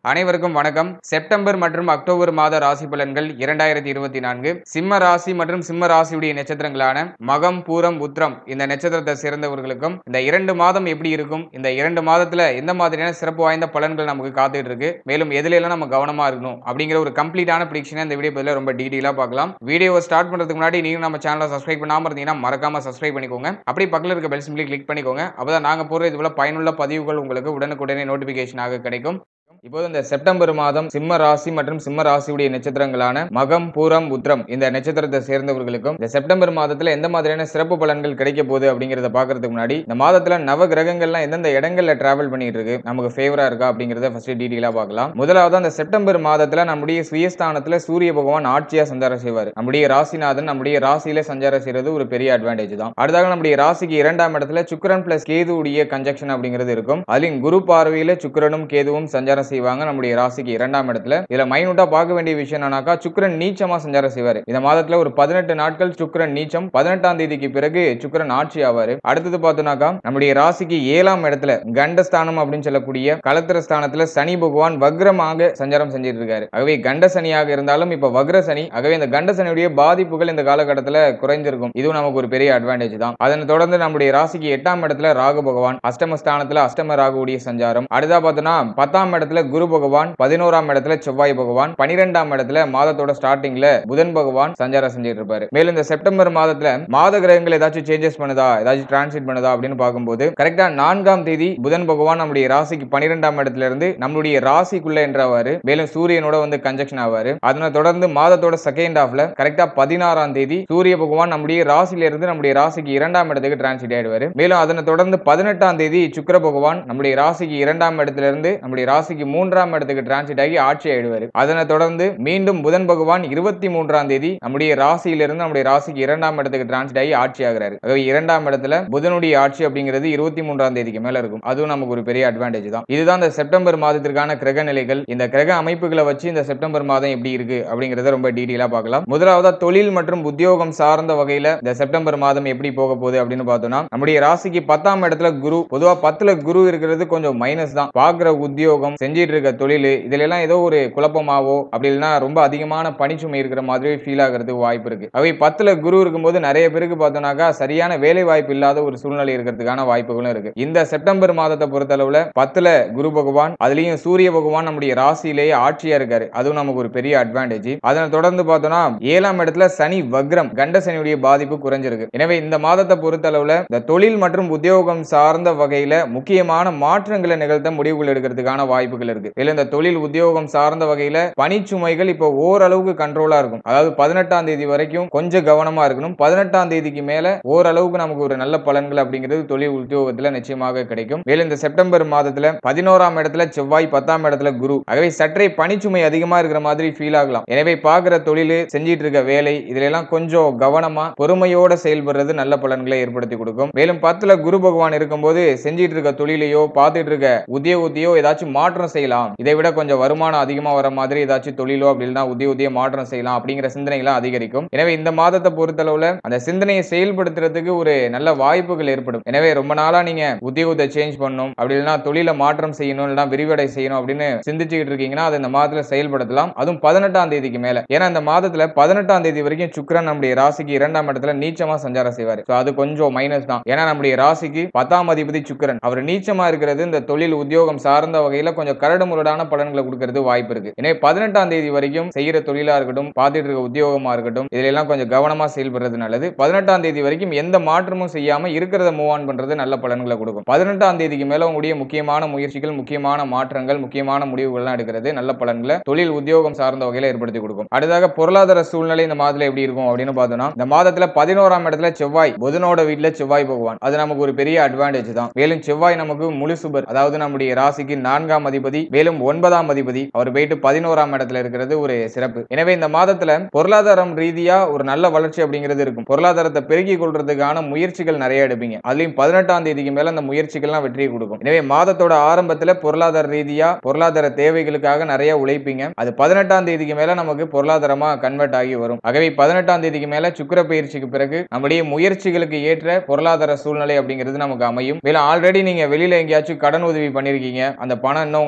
அனைவருக்கும் வணக்கம் செப்டம்பர் மற்றும் அக்டோபர் மாத ராசி பலன்கள் இரண்டாயிரத்தி இருபத்தி நான்கு சிம்ம ராசி மற்றும் சிம்ம ராசியுடைய நட்சத்திரங்களான மகம் பூரம் உத்ரம் இந்த நட்சத்திரத்தை சேர்ந்தவர்களுக்கும் இந்த இரண்டு மாதம் எப்படி இருக்கும் இந்த இரண்டு மாதத்துல எந்த மாதிரியான சிறப்பு வாய்ந்த பலன்கள் நமக்கு காத்துட்டு இருக்கு மேலும் எதுல எல்லாம் நம்ம கவனமா இருக்கணும் அப்படிங்கிற ஒரு கம்ப்ளீட்டான ப்ரிடிக்ஷனை இந்த வீடியோ பதில ரொம்ப டீட்டெயிலா பார்க்கலாம் வீடியோவை ஸ்டார்ட் பண்றதுக்கு முன்னாடி நீங்க நம்ம சேனலை சப்ஸ்கிரைப் பண்ணாம இருந்தீங்கன்னா மறக்காம சப்ஸ்கிரைப் பண்ணிக்கோங்க அப்படியே பக்கத்துல இருக்க பெல் சிம்பிளி கிளிக் பண்ணிக்கோங்க அப்பதான் நாங்க போற இது போல பயனுள்ள பதிவுகள் உங்களுக்கு உடனுக்குடனே நோட்டிபிகேஷனாக கிடைக்கும் இப்போது இந்த செப்டம்பர் மாதம் சிம்ம ராசி மற்றும் சிம்ம ராசியுடைய நட்சத்திரங்களான மகம் பூரம் உத்ரம் இந்த நட்சத்திரத்தை சேர்ந்தவர்களுக்கும் இந்த செப்டம்பர் மாதத்துல எந்த மாதிரியான சிறப்பு பலன்கள் கிடைக்க போகுது அப்படிங்கறத பாக்குறதுக்கு முன்னாடி இந்த மாதத்துல நவ கிரகங்கள்லாம் எந்தெந்த இடங்கள்ல டிராவல் பண்ணிட்டு இருக்கு நமக்கு ஃபேவரா இருக்கா அப்படிங்கறத ஃபர்ஸ்ட் டீட்டெயிலா பார்க்கலாம் முதலாவது அந்த செப்டம்பர் மாதத்துல நம்முடைய சுயஸ்தானத்துல சூரிய பகவான் ஆட்சியா சஞ்சாரம் செய்வார் நம்முடைய ராசிநாதன் நம்முடைய ராசியில சஞ்சாரம் செய்யறது ஒரு பெரிய அட்வான்டேஜ் தான் அடுத்தாக நம்முடைய ராசிக்கு இரண்டாம் இடத்துல சுக்கிரன் பிளஸ் கேது உடைய கன்ஜெக்ஷன் அப்படிங்கிறது இருக்கும் அதுலயும் குரு பார்வையில சுக்கிரனும் கேதுவும் சஞ்சாரம் செய்வாங்க நம்முடைய ராசிக்கு இரண்டாம் இடத்துல இதுல மைனூட்டா பார்க்க வேண்டிய விஷயம் என்னன்னாக்கா சுக்கிரன் நீச்சமா சஞ்சாரம் செய்வாரு இந்த மாதத்துல ஒரு பதினெட்டு நாட்கள் சுக்கிரன் நீச்சம் பதினெட்டாம் தேதிக்கு பிறகு சுக்கிரன் ஆட்சி ஆவாரு அடுத்தது பார்த்தோம்னாக்கா நம்முடைய ராசிக்கு ஏழாம் இடத்துல கண்டஸ்தானம் அப்படின்னு சொல்லக்கூடிய களத்திர ஸ்தானத்துல சனி பகவான் வக்ரமாக சஞ்சாரம் செஞ்சிட்டு இருக்காரு ஆகவே கண்ட சனியாக இருந்தாலும் இப்ப வக்ர சனி ஆகவே இந்த கண்ட சனியுடைய பாதிப்புகள் இந்த காலகட்டத்துல குறைந்திருக்கும் இதுவும் நமக்கு ஒரு பெரிய அட்வான்டேஜ் தான் அதனை தொடர்ந்து நம்முடைய ராசிக்கு எட்டாம் இடத்துல ராகு பகவான் அஷ்டம ஸ்தானத்துல அஷ்டம ராகுடைய சஞ்சாரம் அடுத்தா பார்த்தோம்னா பத்தாம் இடத்துல குரு பகவான் பதினோராம் இடத்துல செவ்வாய் பகவான் பனிரெண்டாம் இடத்துல மாதத்தோட ஸ்டார்டிங்ல புதன் பகவான் சஞ்சாரம் செஞ்சுட்டு இருப்பாரு மேலும் இந்த செப்டம்பர் மாதத்துல மாத கிரகங்கள் ஏதாச்சும் சேஞ்சஸ் பண்ணுதா ஏதாச்சும் டிரான்சிட் பண்ணுதா அப்படின்னு பார்க்கும்போது கரெக்டா நான்காம் தேதி புதன் பகவான் நம்முடைய ராசிக்கு பனிரெண்டாம் இடத்துல இருந்து நம்மளுடைய ராசிக்குள்ள என்றவாறு மேலும் சூரியனோட வந்து கன்ஜெக்ஷன் ஆவாரு அதனை தொடர்ந்து மாதத்தோட செகண்ட் ஹாஃப்ல கரெக்டா பதினாறாம் தேதி சூரிய பகவான் நம்முடைய ராசியில இருந்து நம்முடைய ராசிக்கு இரண்டாம் இடத்துக்கு டிரான்சிட் ஆயிடுவாரு மேலும் அதனை தொடர்ந்து பதினெட்டாம் தேதி சுக்கிர பகவான் நம்முடைய ராசிக்கு இரண்டாம் இடத்துல இருந்து நம்முடைய ராசிக்கு மூன்றாம் இடத்துக்கு டிரான்சிட் ஆகி ஆட்சி ஆயிடுவார் அதனை தொடர்ந்து மீண்டும் புதன் பகவான் இருபத்தி மூன்றாம் தேதி நம்முடைய ராசியிலிருந்து நம்முடைய ராசிக்கு இரண்டாம் இடத்துக்கு டிரான்சிட் ஆகி ஆட்சி ஆகிறாரு ஆகவே இரண்டாம் இடத்துல புதனுடைய ஆட்சி அப்படிங்கிறது இருபத்தி மூன்றாம் தேதிக்கு மேல இருக்கும் அதுவும் நமக்கு ஒரு பெரிய அட்வான்டேஜ் தான் இதுதான் இந்த செப்டம்பர் மாதத்திற்கான கிரக நிலைகள் இந்த கிரக அமைப்புகளை வச்சு இந்த செப்டம்பர் மாதம் எப்படி இருக்கு அப்படிங்கறத ரொம்ப டீட்டெயிலா பார்க்கலாம் முதலாவதா தொழில் மற்றும் உத்தியோகம் சார்ந்த வகையில இந்த செப்டம்பர் மாதம் எப்படி போக போகுது அப்படின்னு பார்த்தோம்னா நம்முடைய ராசிக்கு பத்தாம் இடத்துல குரு பொதுவா பத்துல குரு இருக்கிறது கொஞ்சம் மைனஸ் தான் பாக்குற உத்தியோகம் செஞ்சிட்டு இருக்க தொழில் இதுல எல்லாம் ஏதோ ஒரு குழப்பமாவோ அப்படி இல்லைன்னா ரொம்ப அதிகமான பணிச்சுமை இருக்கிற மாதிரி ஃபீல் ஆகிறதுக்கு வாய்ப்பு இருக்கு அவை பத்துல குரு இருக்கும்போது நிறைய பேருக்கு பார்த்தோம்னாக்கா சரியான வேலை வாய்ப்பு இல்லாத ஒரு சூழ்நிலை இருக்கிறதுக்கான வாய்ப்புகளும் இருக்கு இந்த செப்டம்பர் மாதத்தை பொறுத்தளவுல பத்துல குரு பகவான் அதுலயும் சூரிய பகவான் நம்முடைய ராசியிலேயே ஆட்சியா இருக்காரு அதுவும் நமக்கு ஒரு பெரிய அட்வான்டேஜ் அதனை தொடர்ந்து பார்த்தோம்னா ஏழாம் இடத்துல சனி வக்ரம் கண்ட சனியுடைய பாதிப்பு குறைஞ்சிருக்கு எனவே இந்த மாதத்தை பொறுத்தளவுல இந்த தொழில் மற்றும் உத்தியோகம் சார்ந்த வகையில முக்கியமான மாற்றங்களை நிகழ்த்த முடிவுகள் எடுக்கிறதுக்கான வாய்ப்புகள் இருக்கு இதுல இந்த தொழில் உத்தியோகம் சார்ந்த வகையில பணிச்சுமைகள் இப்போ ஓரளவுக்கு கண்ட்ரோலா இருக்கும் அதாவது பதினெட்டாம் தேதி வரைக்கும் கொஞ்சம் கவனமா இருக்கணும் பதினெட்டாம் தேதிக்கு மேல ஓரளவுக்கு நமக்கு ஒரு நல்ல பலன்கள் அப்படிங்கிறது தொழில் உத்தியோகத்துல நிச்சயமாக கிடைக்கும் மேலும் இந்த செப்டம்பர் மாதத்துல பதினோராம் இடத்துல செவ்வாய் பத்தாம் இடத்துல குரு ஆகவே சற்றே பணிச்சுமை அதிகமா இருக்கிற மாதிரி ஃபீல் ஆகலாம் எனவே பாக்குற தொழில் செஞ்சிட்டு இருக்க வேலை இதுல எல்லாம் கொஞ்சம் கவனமா பொறுமையோட செயல்படுறது நல்ல பலன்களை ஏற்படுத்தி கொடுக்கும் மேலும் பத்துல குரு பகவான் இருக்கும்போது செஞ்சிட்டு இருக்க தொழிலையோ பார்த்துட்டு இருக்க உத்தியோகத்தையோ ஏதாச்சும் மாற்றம் செய்யலாம் இதை விட கொஞ்சம் வருமானம் அதிகமா வர மாதிரி ஏதாச்சும் தொழிலோ அப்படி இல்லைன்னா உத்தியோகத்தையோ மாற்றம் செய்யலாம் அப்படிங்கிற சிந்தனைகள் அதிகரிக்கும் எனவே இந்த மாதத்தை பொறுத்தளவுல அந்த சிந்தனையை செயல்படுத்துறதுக்கு ஒரு நல்ல வாய்ப்புகள் ஏற்படும் எனவே ரொம்ப நாளா நீங்க உத்தியோகத்தை சேஞ்ச் பண்ணணும் அப்படி இல்லைன்னா தொழில மாற்றம் செய்யணும் இல்லைன்னா விரிவடை செய்யணும் அப்படின்னு சிந்திச்சுக்கிட்டு இருக்கீங்கன்னா அதை இந்த மாதத்துல செயல்படுத்தலாம் அதுவும் பதினெட்டாம் தேதிக்கு மேல ஏன்னா இந்த மாதத்துல பதினெட்டாம் தேதி வரைக்கும் சுக்கிரன் நம்முடைய ராசிக்கு இரண்டாம் இடத்துல நீச்சமா சஞ்சாரம் செய்வார் So அது கொஞ்சம் மைனஸ் தான் ஏன்னா நம்முடைய ராசிக்கு பத்தாம் அதிபதி சுக்கிரன் அவர் நீச்சமா இருக்கிறது இந்த தொழில் உத்தியோகம் சார்ந்த வகையில கொஞ்சம் கரடு முரடான பலன்களை கொடுக்கறது வாய்ப்பு இருக்கு எனவே பதினெட்டாம் தேதி வரைக்கும் செய்யற தொழிலா இருக்கட்டும் பார்த்துட்டு இருக்க உத்தியோகமா இருக்கட்டும் இதுல எல்லாம் கொஞ்சம் கவனமா செயல்படுறது நல்லது பதினெட்டாம் தேதி வரைக்கும் எந்த மாற்றமும் செய்யாம இருக்கிறத மூவ் ஆன் பண்றது நல்ல பலன்களை கொடுக்கும் பதினெட்டாம் தேதிக்கு மேல உங்களுடைய முக்கியமான முயற்சிகள் முக்கியமான மாற்றங்கள் முக்கியமான முடிவுகள்லாம் எடுக்கிறது நல்ல பலன்களை தொழில் உத்தியோகம் சார்ந்த வகையில ஏற்படுத்தி கொடுக்கும் அடுத்ததாக பொருளாதார சூழ்நிலை இந்த மாதத்துல எப்படி இருக்கும் அப்படின்னு பார்த்தோம்னா இந்த மாதத்துல பதினோராம் இடத்துல செவ்வாய் புதனோட வீட்டுல செவ்வாய் பகவான் அது நமக்கு ஒரு பெரிய அட்வான்டேஜ் தான் மேலும் செவ்வாய் நமக்கு முழு சுபர் அதாவது நம்முடைய ராசிக்கு நான்காம் அதிபதி மேலும் ஒன்பதாம் அதிபதி அவர் போயிட்டு பதினோராம் இடத்துல இருக்கிறது ஒரு சிறப்பு எனவே இந்த மாதத்துல பொருளாதாரம் ரீதியா ஒரு நல்ல வளர்ச்சி அப்படிங்கிறது இருக்கும் பொருளாதாரத்தை பெருக்கிக் கொள்றதுக்கான முயற்சிகள் நிறைய எடுப்பீங்க அதுலயும் பதினெட்டாம் தேதிக்கு மேல அந்த முயற்சிகள்லாம் வெற்றியை கொடுக்கும் எனவே மாதத்தோட ஆரம்பத்துல பொருளாதார ரீதியா பொருளாதார தேவைகளுக்காக நிறைய உழைப்பீங்க அது பதினெட்டாம் தேதிக்கு மேல நமக்கு பொருளாதாரமா கன்வெர்ட் ஆகி வரும் ஆகவே பதினெட்டாம் தேதிக்கு மேல சுக்கிர பயிற்சிக்கு பிறகு நம்முடைய முயற்சிகளுக்கு ஏற்ற பொருளாதார சூழ்நிலை அப்படிங்கிறது நமக்கு அமையும் மேலும் ஆல்ரெடி நீங்க வெளியில எங்கேயாச்சும் கடன் உதவி பண்ணிருக்கீங்க அந்த பணம் இன்னும் உங்க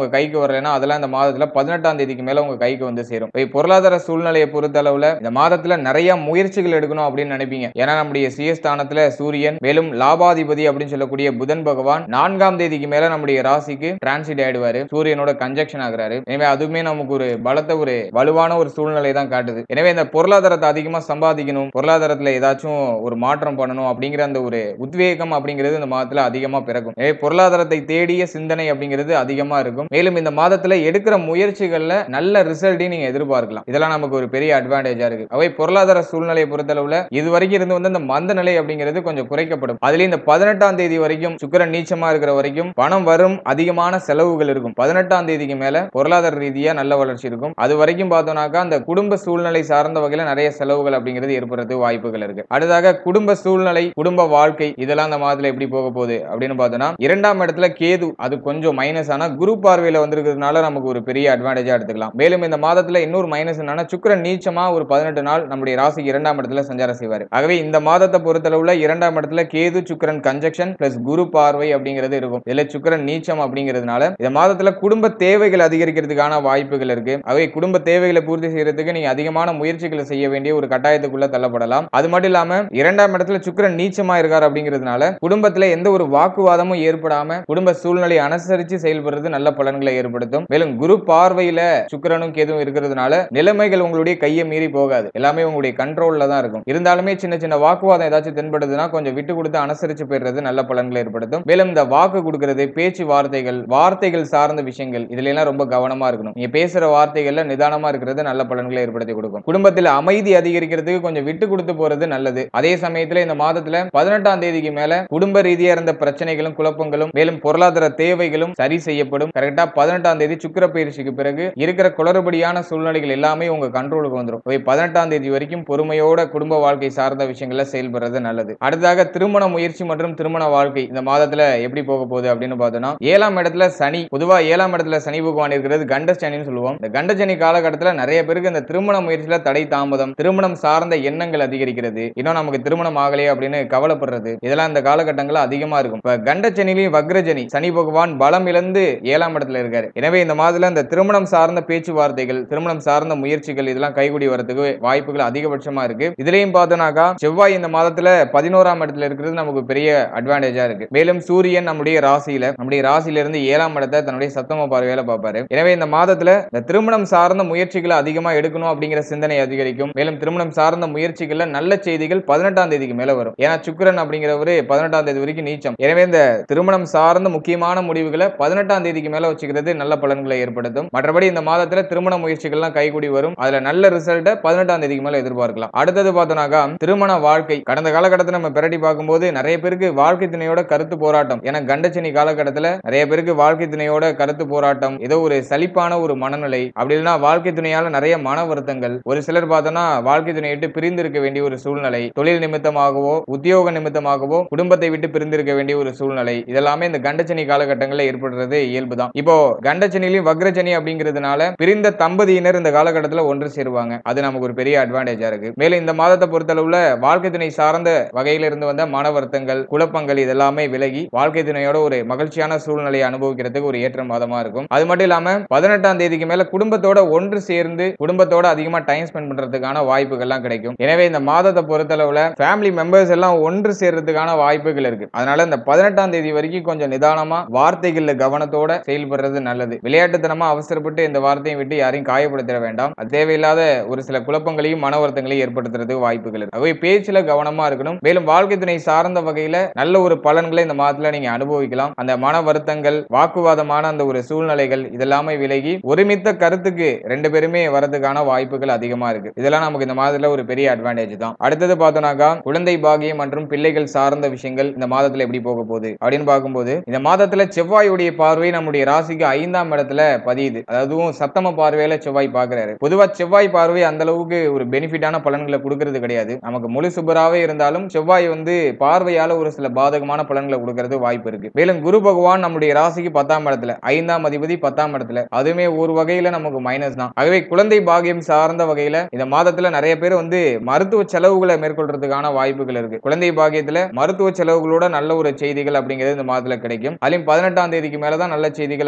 உங்க கைக்கு வரலைன்னா அதெல்லாம் இந்த மாதத்துல பதினெட்டாம் தேதிக்கு மேல உங்க கைக்கு வந்து சேரும் இப்ப பொருளாதார சூழ்நிலையை பொறுத்த அளவுல இந்த மாதத்துல நிறைய முயற்சிகள் எடுக்கணும் அப்படின்னு நினைப்பீங்க ஏன்னா நம்முடைய சியஸ்தானத்துல சூரியன் மேலும் லாபாதிபதி அப்படின்னு சொல்லக்கூடிய புதன் பகவான் நான்காம் தேதிக்கு மேல நம்முடைய ராசிக்கு டிரான்சிட் ஆயிடுவாரு சூரியனோட கன்ஜெக்ஷன் ஆகுறாரு எனவே அதுவுமே நமக்கு ஒரு பலத்த ஒரு வலுவான ஒரு சூழ்நிலை தான் காட்டுது எனவே இந்த பொருளாதாரத்தை அதிகமா சம்பாதிக்கணும் பொருளாதாரத்துல ஏதாச்சும் ஒரு மாற்றம் பண்ணணும் அப்படிங்கிற அந்த ஒரு உத்வேகம் அப்படிங்கிறது இந்த மாதத்துல அதிகமா பிறக்கும் எனவே பொருளாதாரத்தை தேடிய சிந்தனை அப்படிங்கிறது அதிகமா இருக்கும் மேலும் இந்த மாதத்துல எடுக்கிற முயற்சிகள்ல நல்ல ரிசல்ட்டையும் நீங்க எதிர்பார்க்கலாம் இதெல்லாம் நமக்கு ஒரு பெரிய அட்வான்டேஜா இருக்கு அவை பொருளாதார சூழ்நிலையை பொறுத்தளவுல இது வரைக்கும் இருந்து வந்து இந்த மந்த நிலை அப்படிங்கிறது கொஞ்சம் குறைக்கப்படும் அதுலயும் இந்த பதினெட்டாம் தேதி வரைக்கும் சுக்கிரன் நீச்சமா இருக்கிற வரைக்கும் பணம் வரும் அதிகமான செலவுகள் இருக்கும் பதினெட்டாம் தேதிக்கு மேல பொருளாதார ரீதியா நல்ல வளர்ச்சி இருக்கும் அது வரைக்கும் பார்த்தோம்னாக்கா அந்த குடும்ப சூழ்நிலை சார்ந்த வகையில நிறைய செலவுகள் அப்படிங்கிறது ஏற்படுறது வாய்ப்புகள் இருக்கு அடுத்ததாக குடும்ப சூழ்நிலை குடும்ப வாழ்க்கை இதெல்லாம் அந்த மாதத்துல எப்படி போக போகுது அப்படின்னு பார்த்தோம்னா இரண்டாம் இடத்துல கேது அது கொஞ்சம் மைனஸ் ஆனா குரு பார்வையில வந்திருக்கிறதுனால நமக்கு ஒரு பெரிய அட்வான்டேஜா எடுத்துக்கலாம் மேலும் இந்த மாதத்துல இன்னொரு மைனஸ் என்னன்னா சுக்கிரன் நீச்சமா ஒரு பதினெட்டு நாள் நம்முடைய ராசிக்கு இரண்டாம் இடத்துல சஞ்சாரம் செய்வார் ஆகவே இந்த மாதத்தை பொறுத்தளவுல இரண்டாம் இடத்துல கேது சுக்கிரன் கன்ஜெக்ஷன் பிளஸ் குரு பார்வை அப்படிங்கிறது இருக்கும் இதுல சுக்கிரன் நீச்சம் அப்படிங்கிறதுனால இந்த மாதத்துல குடும்ப தேவைகள் அதிகரிக்கிறதுக்கான வாய்ப்புகள் இருக்கு ஆகவே குடும்ப தேவைகளை பூர்த்தி செய்யறதுக்கு நீங்க அதிகமான முயற்சிகளை செய்ய வேண்டிய ஒரு கட்டாயத்துக்குள்ள தள்ளப்படலாம் அது மட்டும் இல்லாம இரண்டாம் இடத்துல சுக்கிரன் நீச்சமா இருக்கார் அப்படிங்கிறதுனால குடும்பத்துல எந்த ஒரு வாக்குவாதமும் ஏற்படாம குடும்ப சூழ்நிலையை அனுசரிச்சு செயல்படுறது நல்ல பலன்களை ஏற்படுத்தும் மேலும் குரு பார்வையில சுக்கிரனும் கேதுவும் இருக்கிறதுனால நிலைமைகள் உங்களுடைய கையை மீறி போகாது எல்லாமே உங்களுடைய கண்ட்ரோல்ல தான் இருக்கும் இருந்தாலுமே சின்ன சின்ன வாக்குவாதம் ஏதாச்சும் தென்படுதுன்னா கொஞ்சம் விட்டு கொடுத்து அனுசரிச்சு போயிடுறது நல்ல பலன்களை ஏற்படுத்தும் மேலும் இந்த வாக்கு கொடுக்கிறது பேச்சு வார்த்தைகள் வார்த்தைகள் சார்ந்த விஷயங்கள் இதுல எல்லாம் ரொம்ப கவனமா இருக்கணும் நீங்க பேசுற வார்த்தைகள்ல நிதானமா இருக்கிறது நல்ல பலன்களை ஏற்படுத்தி கொடுக்கும் குடும்பத்தில் அமைதி அதிகரிக்கிறதுக்கு கொஞ்சம் விட்டு கொடுத்து போறது நல்லது அதே சமயத்துல இந்த மாதத்துல பதினெட்டாம் தேதிக்கு மேல குடும்ப ரீதியா இருந்த பிரச்சனைகளும் குழப்பங்களும் மேலும் பொருளாதார தேவைகளும் சரி செய்யப்படும் கரெக்டா பதினெட்டாம் தேதி சுக்கிர பயிற்சிக்கு பிறகு இருக்கிற குளறுபடியான சூழ்நிலைகள் எல்லாமே உங்க கண்ட்ரோலுக்கு வந்துடும் போய் பதினெட்டாம் தேதி வரைக்கும் பொறுமையோட குடும்ப வாழ்க்கை சார்ந்த விஷயங்கள்ல செயல்படுறது நல்லது அடுத்ததாக திருமண முயற்சி மற்றும் திருமண வாழ்க்கை இந்த மாதத்துல எப்படி போக போகுது அப்படின்னு பார்த்தோம்னா ஏழாம் இடத்துல சனி பொதுவா ஏழாம் இடத்துல சனி பகவான் இருக்கிறது கண்ட சனின்னு சொல்லுவோம் இந்த கண்ட சனி காலகட்டத்துல நிறைய பேருக்கு இந்த திருமண முயற்சியில தடை தாமதம் திருமணம் சார்ந்த எண்ணங்கள் அதிகரிக்கிறது இன்னும் நமக்கு திருமணம் ஆகலையே அப்படின்னு கவலைப்படுறது இதெல்லாம் இந்த காலகட்டங்கள்ல அதிகமா இருக்கும் இப்ப கண்ட சனிலையும் வக்ரஜனி சனி பகவான் பலம் இழந்து ஏழாம் இடத்துல இருக்காரு எனவே இந்த மாதத்துல இந்த திருமணம் சார்ந்த பேச்சுவார்த்தைகள் திருமணம் சார்ந்த முயற்சிகள் இதெல்லாம் கைகூடி வரதுக்கு வாய்ப்புகள் அதிகபட்சமா இருக்கு இதுலயும் பார்த்தோம்னாக்கா செவ்வாய் இந்த மாதத்துல பதினோராம் இடத்துல இருக்கிறது நமக்கு பெரிய அட்வான்டேஜா இருக்கு மேலும் சூரியன் நம்முடைய ராசியில நம்முடைய ராசியில இருந்து ஏழாம் இடத்தை தன்னுடைய சத்தம பார்வையால பார்ப்பாரு எனவே இந்த மாதத்துல இந்த திருமணம் சார்ந்த முயற்சிகளை அதிகமா எடுக்கணும் அப்படிங்கிற சிந்தனை அதிகரிக்கும் மேலும் திருமணம் சார்ந்த முயற்சிகள்ல நல்ல செய்திகள் பதினெட்டாம் தேதிக்கு மேல வரும் ஏன்னா சுக்கிரன் அப்படிங்கிறவரு பதினெட்டாம் தேதி வரைக்கும் நீச்சம் எனவே இந்த திருமணம் சார்ந்த முக்கியமான முடிவுகளை பதினெட்டாம் தேதிக்கு மேல வச்சுக்கிறது நல்ல பலன்களை ஏற்படுத்தும் மற்றபடி இந்த மாதத்துல திருமண முயற்சிகள்லாம் கைகூடி வரும் அதுல நல்ல ரிசல்ட்டை பதினெட்டாம் தேதிக்கு மேல எதிர்பார்க்கலாம் அடுத்தது பார்த்தோம்னாக்கா திருமண வாழ்க்கை கடந்த காலகட்டத்தில் நம்ம பிரட்டி பார்க்கும்போது நிறைய பேருக்கு வாழ்க்கை துணையோட கருத்து போராட்டம் ஏன்னா கண்டச்சனி காலகட்டத்தில் நிறைய பேருக்கு வாழ்க்கை துணையோட கருத்து போராட்டம் ஏதோ ஒரு சலிப்பான ஒரு மனநிலை அப்படி இல்லைன்னா வாழ்க்கை துணையால நிறைய மன வருத்தங்கள் ஒரு சிலர் பார்த்தோம்னா வாழ்க்கை துணையை விட்டு பிரிந்திருக்க வேண்டிய ஒரு சூழ்நிலை தொழில் நிமித்தமாகவோ உத்தியோக நிமித்தமாகவோ குடும்பத்தை விட்டு பிரிந்திருக்க வேண்டிய ஒரு சூழ்நிலை இதெல்லாமே இந்த கண்டச்சனி காலகட்டங்களில் ஏற்படுறது இயல்புதான் இப்போ கண்டச்சனிலையும் வக்ரச்சனி அப்படிங்கிறதுனால பிரிந்த தம்பதியினர் இந்த காலகட்டத்தில் ஒன்று சேருவாங்க அது நமக்கு ஒரு பெரிய அட்வான்டேஜா இருக்கு மேலும் இந்த மாதத்தை பொறுத்தளவுல வாழ்க்கை துணை சார்ந்த வகையில இருந்து வந்த மன வருத்தங்கள் குழப்பங்கள் இதெல்லாமே விலகி வாழ்க்கை துணையோட ஒரு மகிழ்ச்சியான சூழ்நிலையை அனுபவிக்கிறதுக்கு ஒரு ஏற்ற மாதமா இருக்கும் அது மட்டும் இல்லாம பதினெட்டாம் தேதிக்கு மேல குடும்பத்தோட ஒன்று சேர்ந்து குடும்பத்தோட அதிகமா டைம் ஸ்பெண்ட் பண்றதுக்கான வாய்ப்புகள்லாம் கிடைக்கும் எனவே இந்த மாதத்தை பொறுத்தளவுல ஃபேமிலி மெம்பர்ஸ் எல்லாம் ஒன்று சேர்றதுக்கான வாய்ப்புகள் இருக்கு அதனால இந்த பதினெட்டாம் தேதி வரைக்கும் கொஞ்சம் நிதானமா வார்த்தைகள்ல கவனத்தோட செயல்படுறது நல்லது விளையாட்டுத்தனமா அவசரப்பட்டு இந்த வார்த்தையை விட்டு யாரையும் காயப்படுத்திட வேண்டாம் அது தேவையில்லாத ஒரு சில குழப்பங்களையும் மன வருத்தங்களையும் ஏற்படுத்துறதுக்கு வாய்ப்புகள் இருக்கு அவை பேச்சுல கவனமா இருக்கணும் மேலும் வாழ்க்கை துணை சார்ந்த வகையில நல்ல ஒரு பலன்களை இந்த மாதத்துல நீங்க அனுபவிக்கலாம் அந்த மன வருத்தங்கள் வாக்குவாதமான அந்த ஒரு சூழ்நிலைகள் இதெல்லாமே விலகி ஒருமித்த கருத்துக்கு ரெண்டு பேருமே வரதுக்கான வாய்ப்புகள் அதிகமா இருக்கு இதெல்லாம் நமக்கு இந்த மாதத்துல ஒரு பெரிய அட்வான்டேஜ் தான் அடுத்தது பார்த்தோம்னாக்கா குழந்தை பாகியம் மற்றும் பிள்ளைகள் சார்ந்த விஷயங்கள் இந்த மாதத்துல எப்படி போக போகுது அப்படின்னு பார்க்கும்போது இந்த மாதத்துல செவ்வாயுடைய பார்வை நம்முடைய ராசிக்கு ஐந்தாம் இடத்துல பதியுது அதுவும் சத்தம பார்வையில செவ்வாய் பார்க்கிறாரு பொதுவா செவ்வாய் பார்வை அந்த அளவுக்கு ஒரு பெனிஃபிட்டான பலன்களை கொடுக்கறது கிடையாது நமக்கு முழு சுபராவே இருந்தாலும் செவ்வாய் வந்து பார்வையால ஒரு சில பாதகமான பலன்களை கொடுக்கறது வாய்ப்பு இருக்கு மேலும் குரு பகவான் நம்முடைய ராசிக்கு பத்தாம் இடத்துல ஐந்தாம் அதிபதி பத்தாம் இடத்துல அதுவுமே ஒரு வகையில நமக்கு மைனஸ் தான் ஆகவே குழந்தை பாகியம் சார்ந்த வகையில இந்த மாதத்துல நிறைய பேர் வந்து மருத்துவ செலவுகளை மேற்கொள்றதுக்கான வாய்ப்புகள் இருக்கு குழந்தை பாகியத்துல மருத்துவ செலவுகளோட நல்ல ஒரு செய்திகள் அப்படிங்கிறது இந்த மாதத்துல கிடைக்கும் அதுலயும் பதினெட்டாம் தேதிக்கு மேலதான் நல்ல செய்திகள்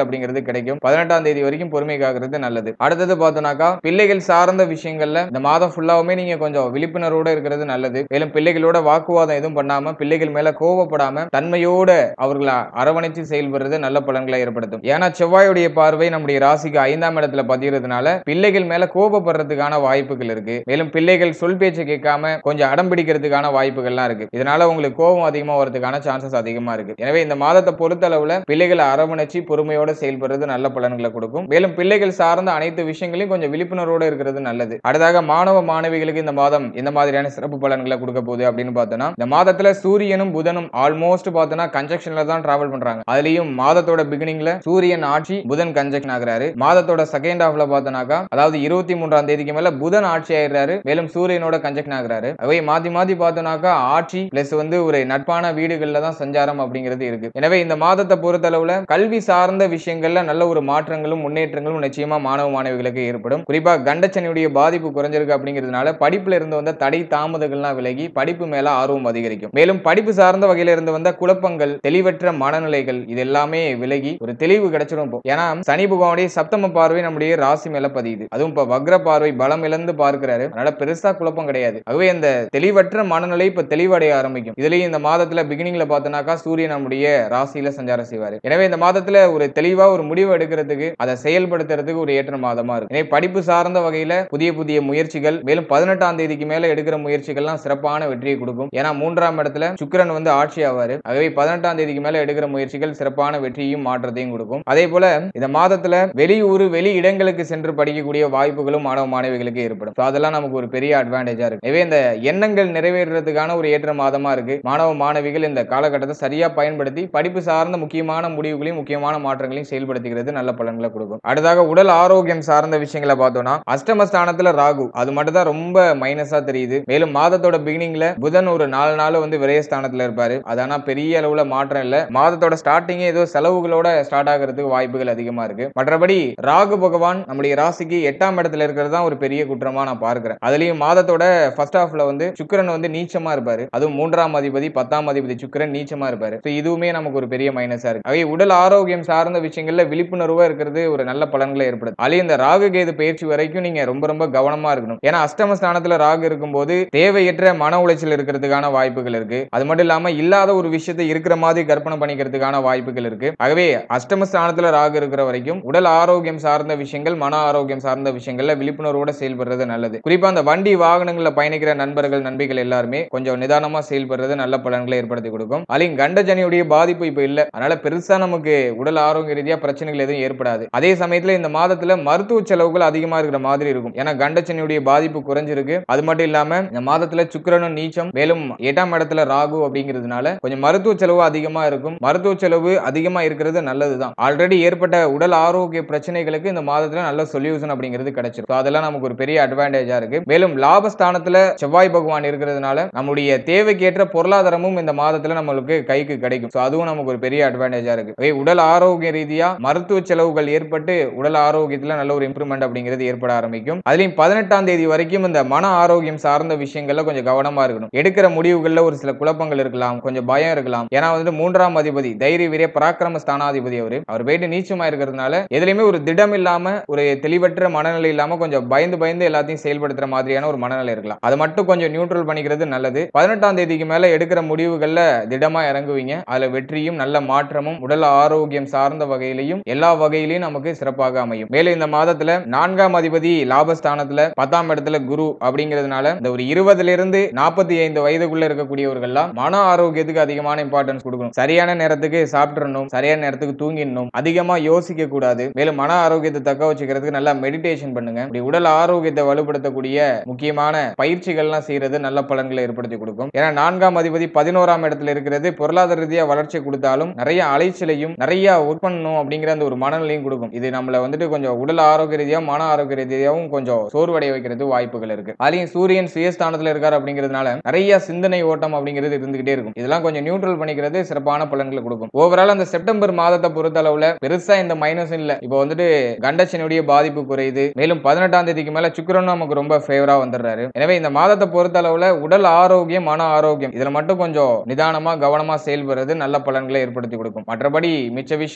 அப்படிங்கிறது கிடைக்கும் பதினெட்டாம் தேதி வரைக்கும் பொறுமை காக்கிறது நல்லது அடுத்தது பார்த்தோம்னாக்கா பிள்ளைகள் சார்ந்த விஷயங்கள்ல இந்த மாதம் ஃபுல்லாவுமே நீங்க கொஞ்சம் விழிப்புணர்வோட இருக்கிறது நல்லது மேலும் பிள்ளைகளோட வாக்குவாதம் எதுவும் பண்ணாம பிள்ளைகள் மேல கோவப்படாம தன்மையோட அவர்களை அரவணைச்சு செயல்படுறது நல்ல பலன்களை ஏற்படுத்தும் ஏன்னா செவ்வாயுடைய பார்வை நம்முடைய ராசிக்கு ஐந்தாம் இடத்துல பதிகிறதுனால பிள்ளைகள் மேல கோபப்படுறதுக்கான வாய்ப்புகள் இருக்கு மேலும் பிள்ளைகள் சொல் பேச்சு கேட்காம கொஞ்சம் அடம் பிடிக்கிறதுக்கான வாய்ப்புகள்லாம் இருக்கு இதனால உங்களுக்கு கோபம் அதிகமா வரதுக்கான சான்சஸ் அதிகமா இருக்கு எனவே இந்த மாதத்தை பொறுத்தளவுல பிள்ளைகளை அரவணைச்சு பொறுமையோட செயல்படுறது நல்ல பலன்களை கொடுக்கும் மேலும் பிள்ளைகள் சார்ந்த அனைத்து விஷயங்களையும் கொஞ்சம் விழிப்புணர்வோட இருக்கிறது நல்லது அடுத்ததாக மாணவ மாணவிகளுக்கு இந்த மாதம் இந்த மாதிரியான சிறப்பு பலன்களை கொடுக்க போகுது அப்படின்னு பார்த்தோம்னா இந்த மாதத்துல சூரியனும் புதனும் ஆல்மோஸ்ட் பார்த்தோம்னா கன்ஜெக்ஷன்ல தான் டிராவல் பண்றாங்க அதுலயும் மாதத்தோட பிகினிங்ல சூரியன் ஆட்சி புதன் கன்ஜெக்ஷன் ஆகுறாரு மாதத்தோட செகண்ட் ஹாஃப்ல பார்த்தோம்னாக்கா அதாவது இருபத்தி மூன்றாம் தேதிக்கு மேல புதன் ஆட்சி ஆயிடுறாரு மேலும் சூரியனோட கன்ஜெக்ஷன் ஆகுறாரு அவை மாத்தி மாத்தி பார்த்தோம்னாக்கா ஆட்சி பிளஸ் வந்து ஒரு நட்பான வீடுகள்ல தான் சஞ்சாரம் அப்படிங்கிறது இருக்கு எனவே இந்த மாதத்தை பொறுத்தளவுல கல்வி சார்ந்த விஷயங்கள்ல நல்ல ஒரு மாற்றங்களும் முன்னேற்றங்களும் நிச்சயமா மாணவ மாணவிகளுக்கு ஏற்படும் குறிப்பா கண்டச்சனியுடைய பாதிப்பு குறைஞ்சிருக்கு அப்படிங்கிறதுனால படிப்புல இருந்து வந்த தடை தாமதங்கள்லாம் விலகி படிப்பு மேல ஆர்வம் அதிகரிக்கும் மேலும் படிப்பு சார்ந்த வகையில இருந்து வந்த குழப்பங்கள் தெளிவற்ற மனநிலைகள் இது எல்லாமே விலகி ஒரு தெளிவு கிடைச்சிடும் இப்போ ஏன்னா சனி பகவானுடைய சப்தம பார்வை நம்முடைய ராசி மேல பதியுது அதுவும் இப்ப வக்ர பார்வை பலம் இழந்து பார்க்கிறாரு அதனால பெருசா குழப்பம் கிடையாது ஆகவே இந்த தெளிவற்ற மனநிலை இப்ப தெளிவடைய ஆரம்பிக்கும் இதுலயும் இந்த மாதத்துல பிகினிங்ல பார்த்தோம்னாக்கா சூரியன் நம்முடைய ராசியில சஞ்சாரம் செய்வாரு எனவே இந்த மாதத்துல ஒரு தெளிவா ஒரு முடிவு எடுக்கிறதுக்கு அதை செயல்படுத்துறதுக்கு ஒரு ஏற்ற மாதமா இருக்கு எனவே படிப்பு சார்ந்த வகையில புதிய புதிய முயற்சிகள் மேலும் பதினெட்டாம் தேதிக்கு மேல எடுக்கிற முயற்சிகள்லாம் சிறப்பான வெற்றியை கொடுக்கும் ஏன்னா மூன்றாம் இடத்துல சுக்கிரன் வந்து ஆட்சி ஆவாரு ஆகவே பதினெட்டாம் தேதிக்கு மேல எடுக்கிற முயற்சிகள் சிறப்பான வெற்றியும் மாற்றத்தையும் கொடுக்கும் அதே போல இந்த மாதத்துல வெளியூர் வெளி இடங்களுக்கு சென்று படிக்கக்கூடிய வாய்ப்புகளும் மாணவ மாணவிகளுக்கு ஏற்படும் So அதெல்லாம் நமக்கு ஒரு பெரிய அட்வான்டேஜா இருக்கு எனவே இந்த எண்ணங்கள் நிறைவேறுறதுக்கான ஒரு ஏற்ற மாதமா இருக்கு மாணவ மாணவிகள் இந்த காலகட்டத்தை சரியா பயன்படுத்தி படிப்பு சார்ந்த முக்கியமான முடிவுகளையும் முக்கியமான மாற்றங்களையும் செயல்படுத்துகிறது நல்ல பலன்களை கொடுக்கும் அடுத்ததாக உடல் ஆரோக்கியம் சார்ந்த விஷயங்களை பார்த்தோம்னா அஷ்டமஸ்தானத்துல ராகு அது மட்டும் தான் ரொம்ப மைனஸா தெரியுது மேலும் மாதத்தோட பிகினிங்ல புதன் ஒரு நாலு நாள் வந்து விரயஸ்தானத்துல இருப்பாரு அது ஆனா பெரிய அளவுல மாற்றம் இல்ல மாதத்தோட ஸ்டார்டிங்கே ஏதோ செலவுகளோட ஸ்டார்ட் ஆகிறதுக்கு வாய்ப்புகள் அதிகமா இருக்கு மற்றபடி ராகு பகவான் நம்முடைய ராசிக்கு எட்டாம் இடத்துல இருக்கிறது தான் ஒரு பெரிய குற்றமா நான் பார்க்கிறேன் அதுலயும் மாதத்தோட ஃபர்ஸ்ட் ஹாஃப்ல வந்து சுக்கிரன் வந்து நீச்சமா இருப்பாரு அதுவும் மூன்றாம் அதிபதி பத்தாம் அதிபதி சுக்கிரன் நீச்சமா இருப்பாரு So இதுவுமே நமக்கு ஒரு பெரிய மைனஸா இருக்கு ஆகவே உடல் ஆரோக்கியம் சார்ந்த விஷயங்கள்ல விழிப்புணர்வா இருக்கிறது ஒரு நல்ல பலன்களை ஏற்படுது அதுலயும் இந்த ராகு கேது பயிற்சி வரைக்கும் நீங்க ரொம்ப ரொம்ப கவனமா இருக்கணும் ஏன்னா அஷ்டம ஸ்தானத்துல ராகு இருக்கும்போது தேவையற்ற மன உளைச்சல் இருக்கிறதுக்கான வாய்ப்புகள் இருக்கு அது மட்டும் இல்லாம இல்லாத ஒரு விஷயத்தை இருக்கிற மாதிரி கற்பனை பண்ணிக்கிறதுக்கான வாய்ப்புகள் இருக்கு ஆகவே அஷ்டம ஸ்தானத்துல ராகு இருக்கிற வரைக்கும் உடல் ஆரோக்கியம் சார்ந்த விஷயங்கள் மன ஆரோக்கியம் சார்ந்த விஷயங்கள்ல விழிப்புணர்வோட செயல்படுறது நல்லது குறிப்பா அந்த வண்டி வாகனங்கள்ல பயணிக்கிற நண்பர்கள் நண்பிகள் எல்லாருமே கொஞ்சம் நிதானமா செயல்படுறது நல்ல பலன்களை ஏற்படுத்தி கொடுக்கும் அதையும் கண்டஜனியுடைய பாதிப்பு இப்ப இல்ல அதனால பெருசா நமக்கு உடல் ஆரோக்கிய ரீதியா பிரச்சனைகள் எதுவும் ஏற்படாது அதே சமயத்துல இந்த மாதத்துல மருத்துவ செலவுகள் அதிகமா இருக்கிற மாதிரி இருக்கும் ஏன்னா கண்டச்சனியுடைய பாதிப்பு குறைஞ்சிருக்கு அது மட்டும் இல்லாம இந்த மாதத்துல சுக்கிரனும் நீச்சம் மேலும் எட்டாம் இடத்துல ராகு அப்படிங்கிறதுனால கொஞ்சம் மருத்துவ செலவு அதிகமா இருக்கும் மருத்துவ செலவு அதிகமா இருக்கிறது நல்லதுதான் ஆல்ரெடி ஏற்பட்ட உடல் ஆரோக்கிய பிரச்சனைகளுக்கு இந்த மாதத்துல நல்ல சொல்யூஷன் அப்படிங்கிறது கிடைச்சிரும் So அதெல்லாம் நமக்கு ஒரு பெரிய அட்வான்டேஜா இருக்கு மேலும் லாபஸ்தானத்துல செவ்வாய் பகவான் இருக்கிறதுனால நம்முடைய தேவைக்கேற்ற பொருளாதாரமும் இந்த மாதத்துல நம்மளுக்கு கைக்கு கிடைக்கும் So அதுவும் நமக்கு ஒரு பெரிய அட்வான்டேஜா இருக்கு அதே உடல் ஆரோக்கிய ரீதியா மருத்துவ செலவுகள் ஏற்பட்டு உடல் ஆரோக்கியத்துல நல்ல ஒரு இம்ப்ரூவ்மெண்ட் அப்படிங்கிறது ஏற்பட ஆரம்பிக்கும் அதுலயும் பதினெட்டாம் தேதி வரைக்கும் இந்த மன ஆரோக்கியம் சார்ந்த விஷயங்கள்ல கொஞ்சம் கவனமா இருக்கணும் எடுக்கிற முடிவுகள்ல ஒரு சில குழப்பங்கள் இருக்கலாம் கொஞ்சம் பயம் இருக்கலாம் ஏன்னா வந்துட்டு மூன்றாம் அதிபதி தைரிய வீரிய பராக்கிரம ஸ்தானாதிபதி அவரு அவர் போயிட்டு நீச்சமா இருக்கிறதுனால எதுலையுமே ஒரு திடம் இல்லாம ஒரு தெளிவற்ற மனநிலை இல்லாம கொஞ்சம் பயந்து பயந்து எல்லாத்தையும் செயல்படுத்துற மாதிரியான ஒரு மனநிலை இருக்கலாம் அதை மட்டும் கொஞ்சம் நியூட்ரல் பண்ணிக்கிறது நல்லது பதினெட்டாம் தேதிக்கு மேல எடுக்கிற முடிவுகள்ல திடமா இறங்குவீங்க அதுல வெற்றியும் நல்ல மாற்றமும் உடல் ஆரோக்கியம் சார்ந்த வகையிலையும் எல்லா வகையிலையும் நமக்கு சிறப்பாக அமையும் மேலும் இந்த மாதத்துல நான்காம் அதிபதி லாபஸ்தானத்துல பத்தாம் இடத்துல குரு அப்படிங்கிறதுனால இந்த ஒரு இருபதுல இருந்து நாற்பத்தி ஐந்து வயதுக்குள்ள இருக்கக்கூடியவர்கள்லாம் மன ஆரோக்கியத்துக்கு அதிகமான இம்பார்ட்டன்ஸ் கொடுக்கணும் சரியான நேரத்துக்கு சாப்பிட்டுறணும் சரியான நேரத்துக்கு தூங்கிடணும் அதிகமா யோசிக்க கூடாது மேலும் மன ஆரோக்கியத்தை தக்க வச்சுக்கிறதுக்கு நல்லா மெடிடேஷன் பண்ணுங்க இப்படி உடல் ஆரோக்கியத்தை வலுப்படுத்தக்கூடிய முக்கியமான பயிற்சிகள்லாம் செய்யறது நல்ல பலன்களை ஏற்படுத்தி கொடுக்கும் ஏன்னா நான்காம் அதிபதி பதினோராம் இடத்துல இருக்கிறது பொருளாதார ரீதியா வளர்ச்சி கொடுத்தாலும் நிறைய அலைச்சலையும் நிறைய ஒர்க் பண்ணணும் அப்படிங்கிற அந்த ஒரு மனநிலையும் கொடுக்கும் இது நம்மள வந்துட்டு கொஞ்சம் உடல் ஆரோக்கிய ரீதியா மன ஆரோக்கிய ரீதியாவும் கொஞ்சம் சோர்வடைய வைக்கிறது வாய்ப்புகள் இருக்கு அதுலயும் சூரியன் சுயஸ்தானத்துல இருக்காரு அப்படிங்கிறதுனால நிறைய சிந்தனை ஓட்டம் அப்படிங்கிறது இருந்துகிட்டே இருக்கும் இதெல்லாம் கொஞ்சம் நியூட்ரல் பண்ணிக்கிறது சிறப்பான பலன்களை கொடுக்கும் ஓவரால் அந்த செப்டம்பர் மாதத்தை பொறுத்த அளவுல பெருசா இந்த மைனஸ் இல்ல இப்போ வந்துட்டு கண்டச்சனுடைய பாதிப்பு குறையுது மேலும் பதினெட்டாம் தேதிக்கு மேல சுக்கிரனும் நமக்கு ரொம்ப ஃபேவரா வந்துடுறாரு எனவே இந்த மாதத்தை பொறுத்த அளவுல உடல் ஆரோக்கியம் மன ஆரோக்கியம் இதுல மட்டும் கொஞ்சம் நிதானமா கவனமா செயல்படுறது நல்ல பலன்களை ஏற்படுத்தி கொடுக்கும் மற்றபடி மிச்ச விஷயங்கள் எல்லாத்தையும்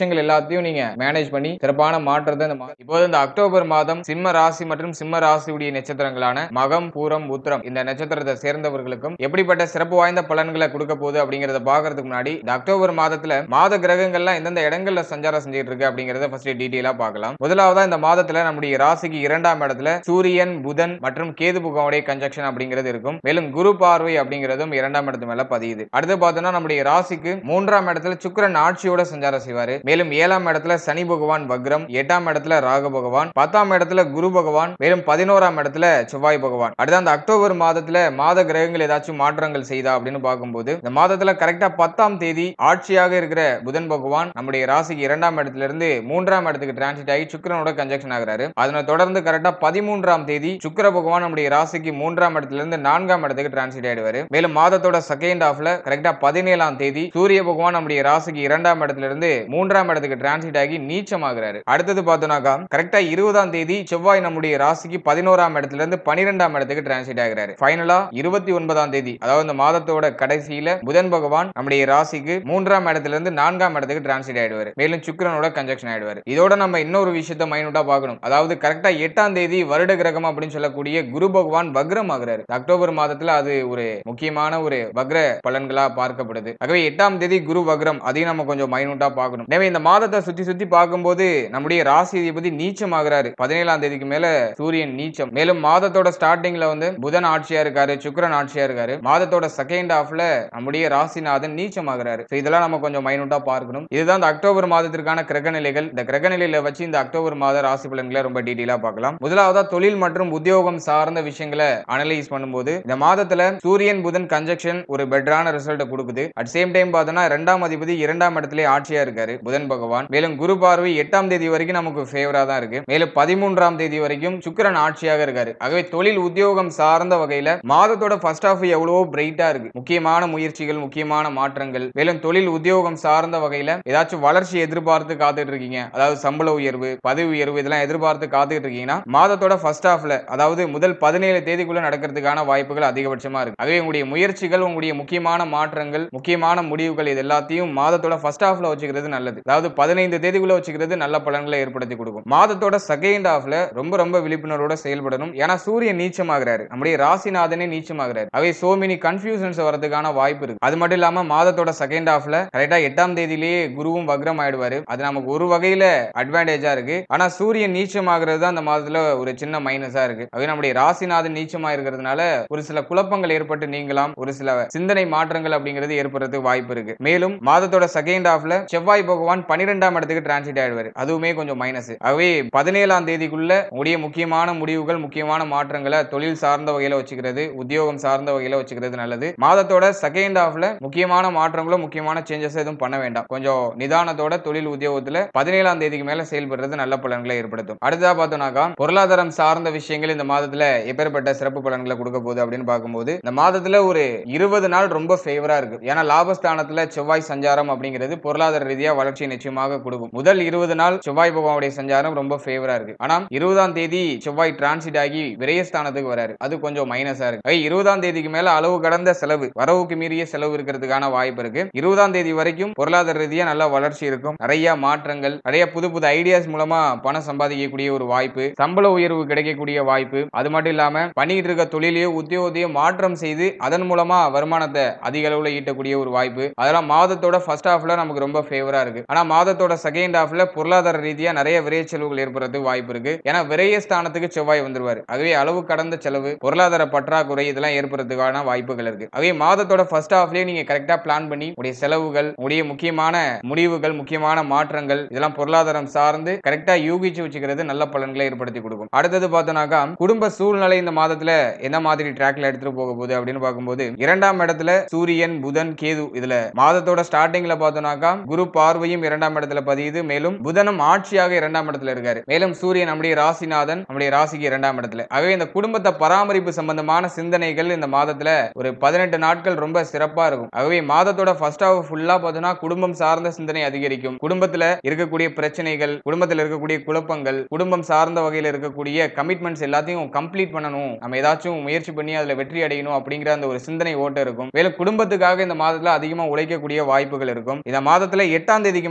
எல்லாத்தையும் நீங்க மேனேஜ் பண்ணி சிறப்பான மாற்றத்தை இந்த மா- இப்போது இந்த அக்டோபர் மாதம் சிம்ம ராசி மற்றும் சிம்ம ராசியுடைய நட்சத்திரங்களான மகம் பூரம் உத்திரம் இந்த நட்சத்திரத்தை சேர்ந்தவர்களுக்கும் எப்படிப்பட்ட சிறப்பு வாய்ந்த பலன்களை கொடுக்க போகுது அப்படிங்கறத பாக்குறதுக்கு முன்னாடி இந்த அக்டோபர் மாதத்துல மாத கிரகங்கள்லாம் எந்தெந்த இடங்கள்ல சஞ்சாரம் செஞ்சுட்டு இருக்கு அப்படிங்கறத ஃபர்ஸ்ட் டீட்டெயிலா பார்க்கலாம் முதலாவதா இந்த மாதத்துல நம்முடைய ராசிக்கு இரண்டாம் இடத்துல சூரியன் புதன் மற்றும் கேது புகனுடைய கன்ஜக்ஷன் அப்படிங்கிறது இருக்கும் மேலும் குரு பார்வை அப்படிங்கிறதும் இரண்டாம் இடத்து மேல பதியுது அடுத்து பார்த்தோம்னா நம்முடைய ராசிக்கு மூன்றாம் இடத்துல சுக்கிரன் ஆட்சியோட சஞ்சாரம் செய்வாரு மேலும் ஏழாம் இடத்துல சனி பகவான் வக்ரம் எட்டாம் இடத்துல ராகு பகவான் பத்தாம் இடத்துல குரு பகவான் மேலும் பதினோராம் இடத்துல செவ்வாய் பகவான் அடுத்து அந்த அக்டோபர் மாதத்துல மாத கிரகங்கள் ஏதாச்சும் மாற்றங்கள் செய்தா அப்படின்னு பார்க்கும்போது இந்த மாதத்துல கரெக்டா பத்தாம் தேதி ஆட்சியாக இருக்கிற புதன் பகவான் நம்முடைய ராசிக்கு இரண்டாம் இடத்துல இருந்து மூன்றாம் இடத்துக்கு டிரான்சிட் ஆகி சுக்கிரனோட கன்ஜெக்ஷன் ஆகுறாரு அதனை தொடர்ந்து கரெக்டா பதிமூன்றாம் தேதி சுக்கிர பகவான் நம்முடைய ராசிக்கு மூன்றாம் இடத்துல இருந்து நான்காம் இடத்துக்கு டிரான்சிட் ஆயிடுவாரு மேலும் மாதத்தோட செகண்ட் ஹாஃப்ல கரெக்டா பதினேழாம் தேதி சூரிய பகவான் நம்முடைய ராசிக்கு இரண்டாம் இடத்துல இருந்து மூன்றாம் இடத்துக்கு டிரான்சிட் ஆகி நீச்சமாகிறாரு அடுத்தது பார்த்தோம்னாக்கா கரெக்டா இருபதாம் தேதி செவ்வாய் நம்முடைய ராசிக்கு பதினோராம் இடத்துல இருந்து பனிரெண்டாம் இடத்துக்கு டிரான்சிட் ஆகிறாரு ஃபைனலா இருபத்தி ஒன்பதாம் தேதி அதாவது இந்த மாதத்தோட கடைசியில புதன் பகவான் நம்முடைய ராசிக்கு மூன்றாம் இடத்துல இருந்து நான்காம் இடத்துக்கு டிரான்சிட் ஆயிடுவாரு மேலும் சுக்கிரனோட கன்ஜெக்ஷன் ஆயிடுவாரு இதோட நம்ம இன்னொரு விஷயத்தை மைனூட்டா பார்க்கணும் அதாவது கரெக்டா எட்டாம் தேதி வருட கிரகம் அப்படின்னு சொல்லக்கூடிய குரு பகவான் வக்ரம் ஆகுறாரு அக்டோபர் மாதத்துல அது ஒரு முக்கியமான ஒரு வக்ர பலன்களா பார்க்கப்படுது ஆகவே எட்டாம் தேதி குரு வக்ரம் அதையும் நம்ம கொஞ்சம் மைனூட்டா பார்க்கணும் எனவே இந்த மாதத்தை சுத்தி சுத்தி பார்க்கும்போது நம்முடைய ராசி அதிபதி நீச்சம் ஆகுறாரு பதினேழாம் தேதிக்கு மேல சூரியன் நீச்சம் மேலும் மாதத்தோட ஸ்டார்டிங்ல வந்து புதன் ஆட்சியா இருக்காரு சுக்கிரன் ஆட்சியா இருக்காரு மாதத்தோட செகண்ட் ஹாஃப்ல நம்முடைய ராசிநாதன் நீச்சம் ஆகுறாரு So இதெல்லாம் நம்ம கொஞ்சம் மைனூட்டா பார்க்கணும் இதுதான் இந்த அக்டோபர் மாதத்திற்கான கிரக நிலைகள் இந்த கிரக நிலையில வச்சு இந்த அக்டோபர் மாத ராசி பலன்களை ரொம்ப டீட்டெயிலா பார்க்கலாம் முதலாவதா தொழில் மற்றும் உத்தியோகம் சார்ந்த விஷயங்களை அனலைஸ் பண்ணும்போது இந்த மாதத்துல சூரியன் புதன் கன்ஜெக்ஷன் ஒரு பெட்டரான ரிசல்ட் கொடுக்குது அட் சேம் டைம் பார்த்தோம்னா இரண்டாம் அதிபதி இரண்டாம் இடத்திலே ஆட்சியா இருக்காரு புதன் பகவான் மேலும் குரு பார்வை எட்டாம் தேதி வரைக்கும் நமக்கு ஃபேவரா தான் இருக்கு மேலும் பதிமூன்றாம் தேதி வரைக்கும் சுக்கிரன் ஆட்சியாக இருக்காரு ஆகவே தொழில் உத்தியோகம் சார்ந்த வகையில மாதத்தோட ஃபர்ஸ்ட் ஹாஃப் எவ்வளவோ பிரைட்டா இருக்கு முக்கியமான முயற்சிகள் முக்கியமான மாற்றங்கள் மேலும் தொழில் உத்தியோகம் சார்ந்த வகையில ஏதாச்சும் வளர்ச்சி எதிர்பார்த்து காத்துட்டு இருக்கீங்க அதாவது சம்பள உயர்வு பதவி உயர்வு இதெல்லாம் எதிர்பார்த்து காத்துட்டு இருக்கீங்கன்னா மாதத்தோட ஃபர்ஸ்ட் ஹாஃப்ல அதாவது முதல் பதினேழு தேதிக்குள்ள நடக்கிறதுக்கான வாய்ப்புகள் அதிகபட்சமா இருக்கு ஆகவே உங்களுடைய முயற்சிகள் உங்களுடைய முக்கியமான மாற்றங்கள் முக்கியமான முடிவுகள் இது எல்லாத்தையும் மாதத்தோட ஃபர்ஸ்ட் ஹாஃப்ல வச்சுக்கிறது நல்லது அதாவது பதினைந்து தேதிக்குள்ள வச்சுக்கிறது நல்ல பலன்களை ஏற்படுத்தி கொடுக்கும் மாதத்தோட செகண்ட் ஹாஃப்ல ரொம்ப ரொம்ப விழிப்புணர்வோட செயல்படணும் ஏன்னா சூரியன் நீச்சமாகிறாரு நம்முடைய ராசிநாதனே நீச்சமாகிறாரு அவை சோ மெனி கன்ஃபியூஷன்ஸ் வரதுக்கான வாய்ப்பு இருக்கு அது மட்டும் இல்லாம மாதத்தோட செகண்ட் ஹாஃப்ல கரெக்டா எட்டாம் தேதியிலேயே குருவும் வக்ரம் ஆயிடுவாரு அது நமக்கு ஒரு வகையில அட்வான்டேஜா இருக்கு ஆனா சூரியன் நீச்சமாகிறது தான் அந்த மாதத்துல ஒரு சின்ன மைனஸா இருக்கு அவை நம்முடைய ராசிநாதன் நீச்சமா இருக்கிறதுனால ஒரு சில குழப்பங்கள் ஏற்பட்டு நீங்கலாம் ஒரு சில சிந்தனை மாற்றங்கள் அப்படிங்கிறது ஏற்படுறதுக்கு வாய்ப்பு இருக்கு மேலும் மாதத்தோட செகண்ட் ஹாஃப்ல செவ்வாய் பகவான் பன்னிரெண்டாம் இடத்துக்கு டிரான்சிட் ஆயிடுவாரு அதுவுமே கொஞ்சம் மைனஸ் ஆகவே பதினேழாம் தேதிக்குள்ள உடைய முக்கியமான முடிவுகள் முக்கியமான மாற்றங்களை தொழில் சார்ந்த வகையில வச்சுக்கிறது உத்தியோகம் சார்ந்த வகையில வச்சுக்கிறது நல்லது மாதத்தோட செகண்ட் ஹாஃப்ல முக்கியமான மாற்றங்களும் முக்கியமான சேஞ்சஸ் எதுவும் பண்ண வேண்டாம் கொஞ்சம் நிதானத்தோட தொழில் உத்தியோகத்துல பதினேழாம் தேதிக்கு மேல செயல்படுறது நல்ல பலன்களை ஏற்படுத்தும் அடுத்ததா பார்த்தோம்னாக்கா பொருளாதாரம் சார்ந்த விஷயங்கள் இந்த மாதத்துல எப்பேற்பட்ட சிறப்பு பலன்களை கொடுக்க போகுது அப்படின்னு பார்க்கும்போது இந்த மாதத்துல ஒரு இருபது நாள் ரொம்ப ஃபேவரா இருக்கு ஏன்னா லாபஸ்தானத்துல செவ்வாய் சஞ்சாரம் அப்படிங்கிறது பொருளாதார ரீதியா வளர்ச்சியை நிச்சயமாக கொடுக்கும் முதல் இருபது நாள் செவ்வாய் பகவானுடைய சஞ்சாரம் ரொம்ப ஃபேவரா இருக்கு ஆனா இருபதாம் தேதி செவ்வாய் டிரான்சிட் ஆகி விரயஸ்தானத்துக்கு வராரு அது கொஞ்சம் மைனஸா இருக்கு ஐ, இருபதாம் தேதிக்கு மேல அளவு கடந்த செலவு வரவுக்கு மீறிய செலவு இருக்கிறதுக்கான வாய்ப்பு இருக்கு இருபதாம் தேதி வரைக்கும் பொருளாதார ரீதியா நல்ல வளர்ச்சி இருக்கும் நிறைய மாற்றங்கள் நிறைய புது புது ஐடியாஸ் மூலமா பணம் சம்பாதிக்கக்கூடிய ஒரு வாய்ப்பு சம்பள உயர்வு கிடைக்கக்கூடிய வாய்ப்பு அது மட்டும் இல்லாம பண்ணிட்டு இருக்க தொழிலையோ உத்தியோகத்தையோ மாற்றம் செய்து அதன் மூலமா வருமானத்தை அதிக அளவுல ஈட்டக்கூடிய ஒரு வாய்ப்பு அதெல்லாம் மாதத்தோட ஃபர்ஸ்ட் ஹாஃப்ல நமக்கு ரொம்ப ஃபேவரா இருக்கு ஆனா மாதத்தோட செகண்ட் ஹாஃப்ல பொருளாதார ரீதியா நிறைய விரைய செலவுகள் ஏற்படுறதுக்கு வாய்ப்பு இருக்கு ஏன்னா விரைய ஸ்தானத்துக்கு செவ்வாய் வந்துருவாரு ஆகவே அளவு கடந்த செலவு பொருளாதார பற்றாக்குறை இதெல்லாம் ஏற்படுறதுக்கான வாய்ப்புகள் இருக்கு ஆகவே மாதத்தோட ஃபர்ஸ்ட் ஹாஃப்லயே நீங்க கரெக்டா பிளான் பண்ணி உடைய செலவுகள் உடைய முக்கியமான முடிவுகள் முக்கியமான மாற்றங்கள் இதெல்லாம் பொருளாதாரம் சார்ந்து கரெக்டா யூகிச்சு வச்சுக்கிறது நல்ல பலன்களை ஏற்படுத்தி கொடுக்கும் அடுத்தது பார்த்தோம்னாக்கா குடும்ப சூழ்நிலை இந்த மாதத்துல என்ன மாதிரி ட்ராக்ல எடுத்துட்டு போக போகுது அப்படின்னு பார்க்கும்போது இரண்டாம் இடத்துல சூரியன் புதன் கேது இதுல மாதத்தோட ஸ்டார்டிங்ல பார்த்தோம்னாக்கா குரு பார்வையும் இரண்டாம் இடத்துல பதியுது மேலும் புதனும் ஆட்சியாக இரண்டாம் இடத்துல இருக்காரு மேலும் சூரியன் நம்முடைய ராசிநாதன் நம்முடைய ராசிக்கு இரண்டாம் இடத்துல ஆகவே இந்த குடும்பத்தை பராமரிப்பு சம்பந்தமான சிந்தனைகள் இந்த மாதத்துல ஒரு பதினெட்டு நாட்கள் ரொம்ப சிறப்பா இருக்கும் ஆகவே மாதத்தோட ஃபர்ஸ்ட் ஹாஃப் ஃபுல்லா பார்த்தோம்னா குடும்பம் சார்ந்த சிந்தனை அதிகரிக்கும் குடும்பத்துல இருக்கக்கூடிய பிரச்சனைகள் குடும்பத்துல இருக்கக்கூடிய குழப்பங்கள் குடும்பம் சார்ந்த வகையில இருக்கக்கூடிய கமிட்மெண்ட்ஸ் எல்லாத்தையும் கம்ப்ளீட் பண்ணணும் நம்ம ஏதாச்சும் முயற்சி பண்ணி அதுல வெற்றி அடையணும் அப்படிங்கிற அந்த ஒரு சிந்தனை ஓட்டம் இருக்கும் மேலும் குடும்பத்துக்காக இந்த மாதத்துல அதிகமா உழைக்கக்கூடிய வாய்ப்புகள் இருக்கும் இந்த மாதத்துல எட்டாம் தேதிக்கு மேல குரு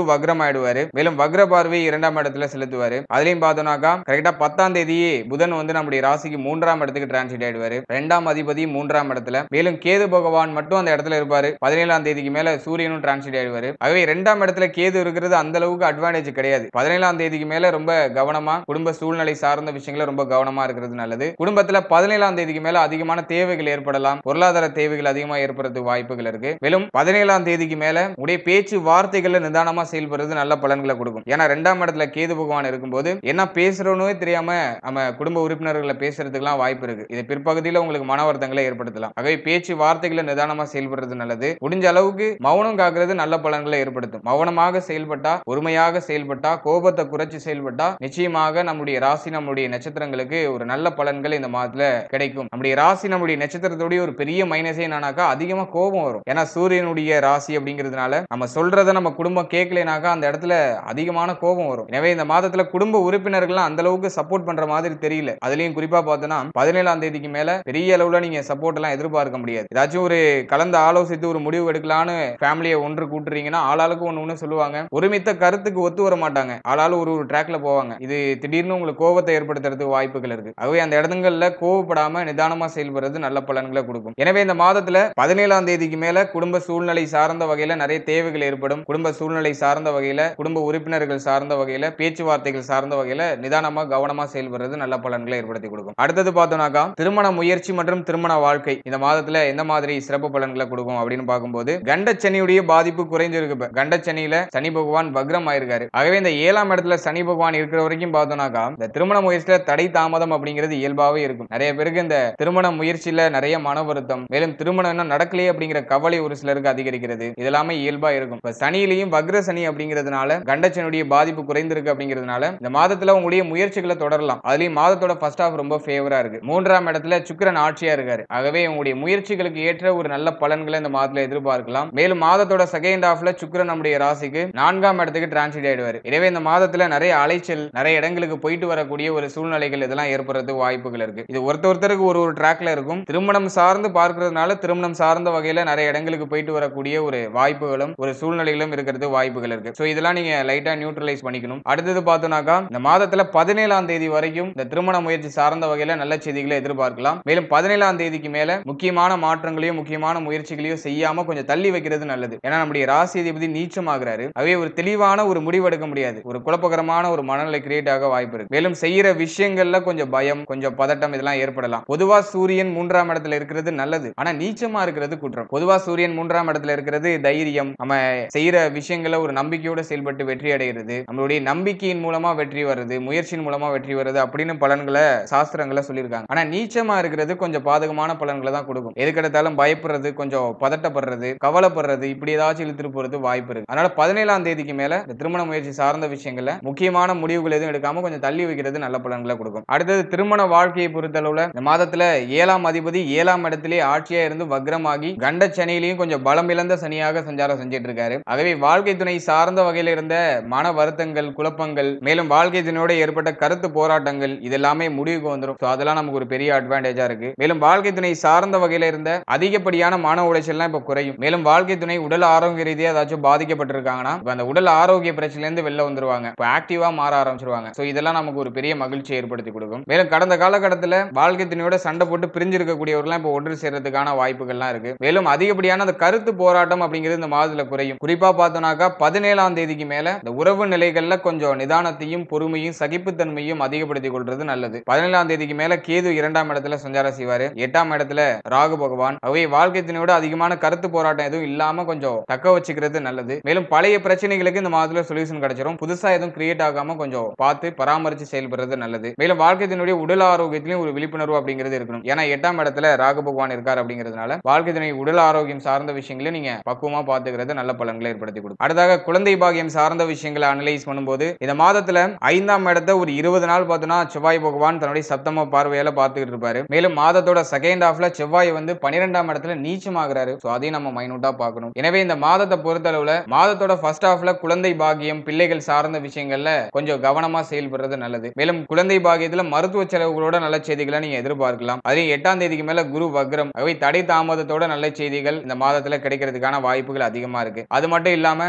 வக்ரம் ஆயிடுவாரு மேலும் வக்ர பார்வை இரண்டாம் இடத்துல செலுத்துவாரு அதுலயும் பார்த்தோம்னாக்கா கரெக்டா பத்தாம் தேதி புதன் வந்து நம்முடைய ராசிக்கு மூன்றாம் இடத்துக்கு டிரான்சிட் ஆயிடுவாரு ரெண்டாம் அதிபதி மூன்றாம் இடத்துல மேலும் கேது பகவான் மட்டும் அந்த இடத்துல இருப்பாரு பதினேழாம் தேதிக்கு மேல சூரியனும் டிரான்சிட் ஆயிடுவாரு ஆகவே ரெண்டாம் இடத்துல கேது இருக்கிறது அந்த அளவுக்கு அட்வான்டேஜ் கிடையாது பதினேழாம் தேதிக்கு மேல ரொம்ப கவனமா குடும்ப சூழ்நிலை சார்ந்த விஷயங்கள ரொம்ப கவனமா இருக்கிறது நல்லது குடும்பத்துல பதினேழாம் தேதிக்கு மேல அதிகமான தேவைகள் ஏற்படலாம் பொருளாதார தேவைகள் அதிகமா ஏற்படுறதுக்கு வாய்ப்புகள் இருக்கு மேலும் பதினேழாம் தேதிக்கு மேல உடைய பேச்சு வார்த்தைகள்ல நிதானமா செயல்படுறது நல்ல பலன்களை கொடுக்கும் ஏன்னா ரெண்டாம் இடத்துல கேது பகவான் இருக்கும்போது என்ன பேசுறோன்னு தெரியாம நம்ம குடும்ப உறுப்பினர்களை பேசுறதுக்குலாம் வாய்ப்பு இருக்கு இது பிற்பகுதியில உங்களுக்கு மன வருத்தங்களை ஏற்படுத்தலாம் ஆகவே பேச்சு வார்த்தைகளை நிதானமா செயல்படுறது நல்லது முடிஞ்ச அளவுக்கு மௌனம் காக்கிறது நல்ல பலன்களை ஏற்படுத்தும் மௌனமாக செயல்பட்டா பொறுமையாக செயல்பட்டா கோபத்தை குறைச்சு செயல்பட்டா நிச்சயமாக நம்முடைய ராசி நம்முடைய நட்சத்திரங்களுக்கு ஒரு நல்ல பலன்கள் இந்த மாதத்துல கிடைக்கும் நம்முடைய ராசி நம்முடைய நட்சத்திரத்துடைய ஒரு பெரிய மைனஸே என்னன்னாக்கா அதிகமா கோபம் வரும் ஏன்னா சூரியனுடைய ராசி அப்படிங்கிறதுனால நம்ம சொல்றத நம்ம குடும்பம் கேட்கலைனாக்கா அந்த இடத்துல அதிகமான கோபம் வரும் எனவே இந்த மாதத்துல குடும்ப உறுப்பினர்கள் அந்த அளவுக்கு சப்போர்ட் பண்ற மாதிரி தெரியல அதுலயும் குறிப்பா பார்த்தோன்னா பதினேழாம் தேதிக்கு மேல பெரிய அளவுல நீங்க சப்போர்ட் எல்லாம் எதிர்பார்க்க முடியாது ஏதாச்சும் ஒரு கலந்து ஆலோசித்து ஒரு முடிவு எடுக்கலான்னு ஃபேமிலியை ஒன்று கூட்டுறீங்கன்னா ஆளாளுக்கு ஒன்று ஒன்று சொல்லுவாங்க ஒருமித்த கருத்துக்கு ஒத்து வர மாட்டாங்க ஆளாளு ஒரு ஒரு ட்ராக்ல போவாங்க இது திடீர்னு உங்களுக்கு கோபத்தை ஏற்படுத்துறதுக்கு வாய்ப்புகள் இருக்கு ஆகவே அந்த இடங்கள்ல கோவப்படாம நிதானமா செயல்படுறது நல்ல பலன்களை கொடுக்கும் எனவே இந்த மாதத்துல பதினேழாம் தேதிக்கு மேல குடும்ப சூழ்நிலை சார்ந்த வகையில நிறைய தேவைகள் ஏற்படும் குடும்ப சூழ்நிலை சார்ந்த வகையில குடும்ப உறுப்பினர்கள் சார்ந்த வகையில பேச்சுவார்த்தைகள் சார்ந்த வகையில நிதானமா கவனமா செயல்படுறது நல்ல பலன்களை ஏற்படுத்தி கொடுக்கும் அடுத்தது பார்த்தோம்னாக்கா திருமண முயற்சி மற்றும் திருமண வாழ்க்கை இந்த மாதத்துல எந்த மாதிரி சிறப்பு பலன்களை கொடுக்கும் அப்படின்னு பார்க்கும்போது கண்டச்சனியுடைய பாதிப்பு குறைஞ்சிருக்கு இப்ப கண்டச்சனியில சனி பகவான் வக்ரம் ஆயிருக்காரு ஆகவே இந்த ஏழாம் இடத்துல சனி பகவான் இருக்கிற வரைக்கும் பார்த்தோம்னாக்கா இந்த திருமண முயற்சியில தடை தாமதம் அப்படிங்கிறது இயல்பாவே இருக்கும் நிறைய பேருக்கு இந்த திருமண முயற்சியில நிறைய மன வருத்தம் மேலும் திருமணம் என்ன நடக்கலையே அப்படிங்கிற கவலை ஒரு சிலருக்கு அதிகரிக்கிறது இதெல்லாமே இயல்பா இருக்கும் இப்ப சனியிலையும் வக்ர சனி அப்படிங்கிறதுனால கண்டச்சனுடைய பாதிப்பு குறைந்திருக்கு அப்படிங்கிறதுனால இந்த மாதத்துல உங்களுடைய முயற்சிகளை தொடரலாம் அதுலயும் மாதத்தோட ஃபர்ஸ்ட் ஹாஃப் ரொம்ப ஃபேவரா இருக்கு மூன்றாம் இடத்துல சுக்கிரன் ஆட்சியா இருக்காரு ஆகவே உங்களுடைய முயற்சிகளுக்கு ஏற்ற ஒரு நல்ல பலன்களை இந்த மாதத்துல எதிர்பார்க்கலாம் மேலும் மாதத்தோட செகண்ட் ஹாஃப்ல சுக்கிரன் நம்முடைய ராசிக்கு நான்காம் இடத்துக்கு டிரான்சிட் ஆயிடுவாரு எனவே இந்த மாதத்துல நிறைய அலைச்சல் நிறைய இடங்களுக்கு போயிட்டு வரக்கூடிய ஒரு சூழ்நிலைகள் இதெல்லாம் ஏற்படுறதுக்கு வாய்ப்புகள் இருக்கு இது ஒருத்த ஒருத்தருக்கு ஒரு ஒரு ட்ராக்ல இருக்கும் திருமணம் சார்ந்து பார்க்கறதுனால திருமணம் சார்ந்த வகையில நிறைய இடங்களுக்கு போயிட்டு வரக்கூடிய ஒரு வாய்ப்புகளும் ஒரு சூழ்நிலைகளும் இருக்கிறது வாய்ப்புகள் இருக்கு சோ இதெல்லாம் நீங்க லைட்டா நியூட்ரலைஸ் பண்ணிக்கணும் அடுத்தது பார்த்தோம்னாக்கா இந்த மாதத்துல பதினேழாம் தேதி வரைக்கும் இந்த திருமண முயற்சி சார்ந்த வகையில நல்ல செய்திகளை எதிர்பார்க்கலாம் மேலும் பதினேழாம் தேதிக்கு மேல முக்கியமான மாற்றங்களையும் முக்கியமான முயற்சிகளையும் செய்யாம கொஞ்சம் தள்ளி வைக்கிறது நல்லது ஏன்னா நம்முடைய ராசி அதிபதி நீச்சமாகிறாரு அவே ஒரு தெளிவான ஒரு முடிவு எடுக்க முடியாது ஒரு குழப்பகரமான ஒரு மனநிலை கிரியேட் ஆக வாய்ப்பு இருக்கு மேலும் செய்யற விஷயங்கள்ல கொஞ்சம் பயம் கொஞ்சம் பதட்டம் இதெல்லாம் ஏற்படலாம் பொதுவா சூரியன் மூன்றாம் இடத்துல இருக்கிறது நல்லது ஆனா நீச்சமா இருக்கிறது குற்றம் பொதுவா சூரியன் மூன்றாம் இடத்துல இருக்கிறது தைரியம் நம்ம செய்யற விஷயங்கள ஒரு நம்பிக்கையோட செயல்பட்டு வெற்றி அடைகிறது நம்மளுடைய நம்பிக்கையின் மூலமா வெற்றி வருது முயற்சியின் மூலமா வெற்றி வருது அப்படின்னு பலன்களை சாஸ்திரங்களை சொல்லியிருக்காங்க ஆனா நீச்சமா இருக்கிறது கொஞ்சம் பாதகமான பலன்களை தான் கொடுக்கும் எதுக்கெடுத்தாலும் பயப்படுறது கொஞ்சம் பதட்டப்படுறது கவலைப்படுறது இப்படி ஏதாச்சும் இழுத்துட்டு போறது வாய்ப்பு இருக்கு அதனால பதினேழாம் தேதிக்கு மேல இந்த திருமண முயற்சி சார்ந்த விஷயங்கள்ல முக்கியமான முடிவுகள் எதுவும் எடுக்காம கொஞ்சம் தள்ளி வைக்கிறது நல்ல பலன்களை கொடுக்கும் அடுத்தது திருமண வாழ்க்கையை பொறுத்தளவுல இந்த மாதத்துல ஏழாம் அதிபதி ஏழாம் இடத்திலே ஆட்சியா இருந்து வக்ரமாகி கண்ட சனியிலையும் கொஞ்சம் பலம் இழந்த சனியாக சஞ்சாரம் செஞ்சிட்டு இருக்காரு ஆகவே வாழ்க்கை துணை சார்ந்த வகையில இருந்த மன வருத்தங்கள் குழப்பங்கள் மேலும் வாழ்க்கை துணையோட ஏற்பட்ட கருத்து போராட்டங்கள் இதெல்லாமே முடிவுக்கு வந்துடும் ஸோ அதெல்லாம் நமக்கு ஒரு பெரிய அட்வான்டேஜா இருக்கு மேலும் வாழ்க்கை துணை சார்ந்த வகையில இருந்த அதிகப்படியான மன உளைச்சல்லாம் இப்ப குறையும் மேலும் வாழ்க்கை துணை உடல் ஆரோக்கிய ரீதியா ஏதாச்சும் பாதிக்கப்பட்டிருக்காங்கன்னா இப்ப அந்த உடல் ஆரோக்கிய பிரச்சனையில இருந்து வெளில வந்துருவாங்க இப்போ ஆக்டிவா மாற ஆரம்பிச்சிருவாங்க ஸோ இதெல்லாம் நமக்கு ஒரு பெரிய மகிழ்ச்சியை ஏற்படுத்தி கொடுக்கும் மேலும் கடந்த காலகட்டத்தில் வாழ்க்கை துணையோட சண்டை போட்டு பிரிஞ்சிருக்கக்கூடியவர்கள்லாம் இப்போ ஒன்று சேர்றதுக்கான வாய்ப்புகள்லாம் இருக்கு மேலும் அதிகப்படியான அந்த கருத்து போராட்டம் அப்படிங்கிறது இந்த மாதத்துல குறையும் குறிப்பா பார்த்தோம்னாக்கா பதினேழாம் தேதிக்கு மேல இந்த உறவு நிலைகள்ல கொஞ்சம் நிதானத்தையும் பொறுமையும் சகிப்புத்தன்மையும் அதிகப்படுத்திக் கொள்றது நல்லது பதினேழாம் தேதிக்கு மேல கேது இரண்டாம் இடத்துல சஞ்சாரம் செய்வாரு எட்டாம் இடத்துல ராகு பகவான் அவை வாழ்க்கை துணையோட அதிகமான கருத்து போராட்டம் எதுவும் இல்லாம கொஞ்சம் தக்க வச்சுக்கிறது நல்லது மேலும் பழைய பிரச்சனைகளுக்கு இந்த மாதத்துல சொல்யூஷன் கிடைச்சிரும் புதுசா எதுவும் கிரியேட் ஆகாம கொஞ்சம் பார்த்து பராமரிச்சு செயல்படுறது நல்லது மேலும் வாழ்க்கை துணையுடைய உடல் ஆரோக்கியத்திலையும் ஒரு விழிப்புணர்வு அப்படிங்கிறது இருக்கணும் ஏன்னா எட்டாம் இடத்துல ராகு பகவான் இருக்கார் அப்படிங்கிறதுனால வாழ்க்கை துணை உடல் ஆரோக்கியம் சார்ந்த விஷயங்களை நீங்க பக்குவமா பார்த்துக்கிறது நல்ல பலன்களை ஏற்படுத்தி கொடுக்கும் அடுத்தாக குழந்தை பாகியம் சார்ந்த விஷயங்களை அனலைஸ் பண்ணும்போது இந்த மாதத்துல ஐந்தாம் இடத்தை ஒரு இருபது நாள் பார்த்தோம்னா செவ்வாய் பகவான் தன்னுடைய சப்தம பார்வையால பார்த்துக்கிட்டு இருப்பாரு மேலும் மாதத்தோட செகண்ட் ஹாஃப்ல செவ்வாய் வந்து பன்னிரெண்டாம் இடத்துல நீச்சமாகிறாரு ஸோ அதையும் நம்ம மைனூட்டா பார்க்கணும் எனவே இந்த மாதத்தை பொறுத்தளவுல மாதத்தோட ஃபர்ஸ்ட் ஹாஃப்ல குழந்தை பாகியம் பிள்ளைகள் சார்ந்த விஷயங்கள்ல கொஞ்சம் கவனமா செயல்படுறது நல்லது மேலும் குழந்தை பாகியத்துல மருத்துவ செலவுகளோட நல்ல செய்திகளை நீங்க எதிர்பார்க்கலாம் அதுலயும் எட்டாம் தேதிக்கு மேல குரு வக்ரம் அவை தடை தாமதத்தோட நல்ல செய்திகள் இந்த மாதத்துல கிடைக்கிறதுக்கான வாய்ப்புகள் அதிகமா இருக்கு அது மட்டும் இல்லாம பிள்ளைகளுடைய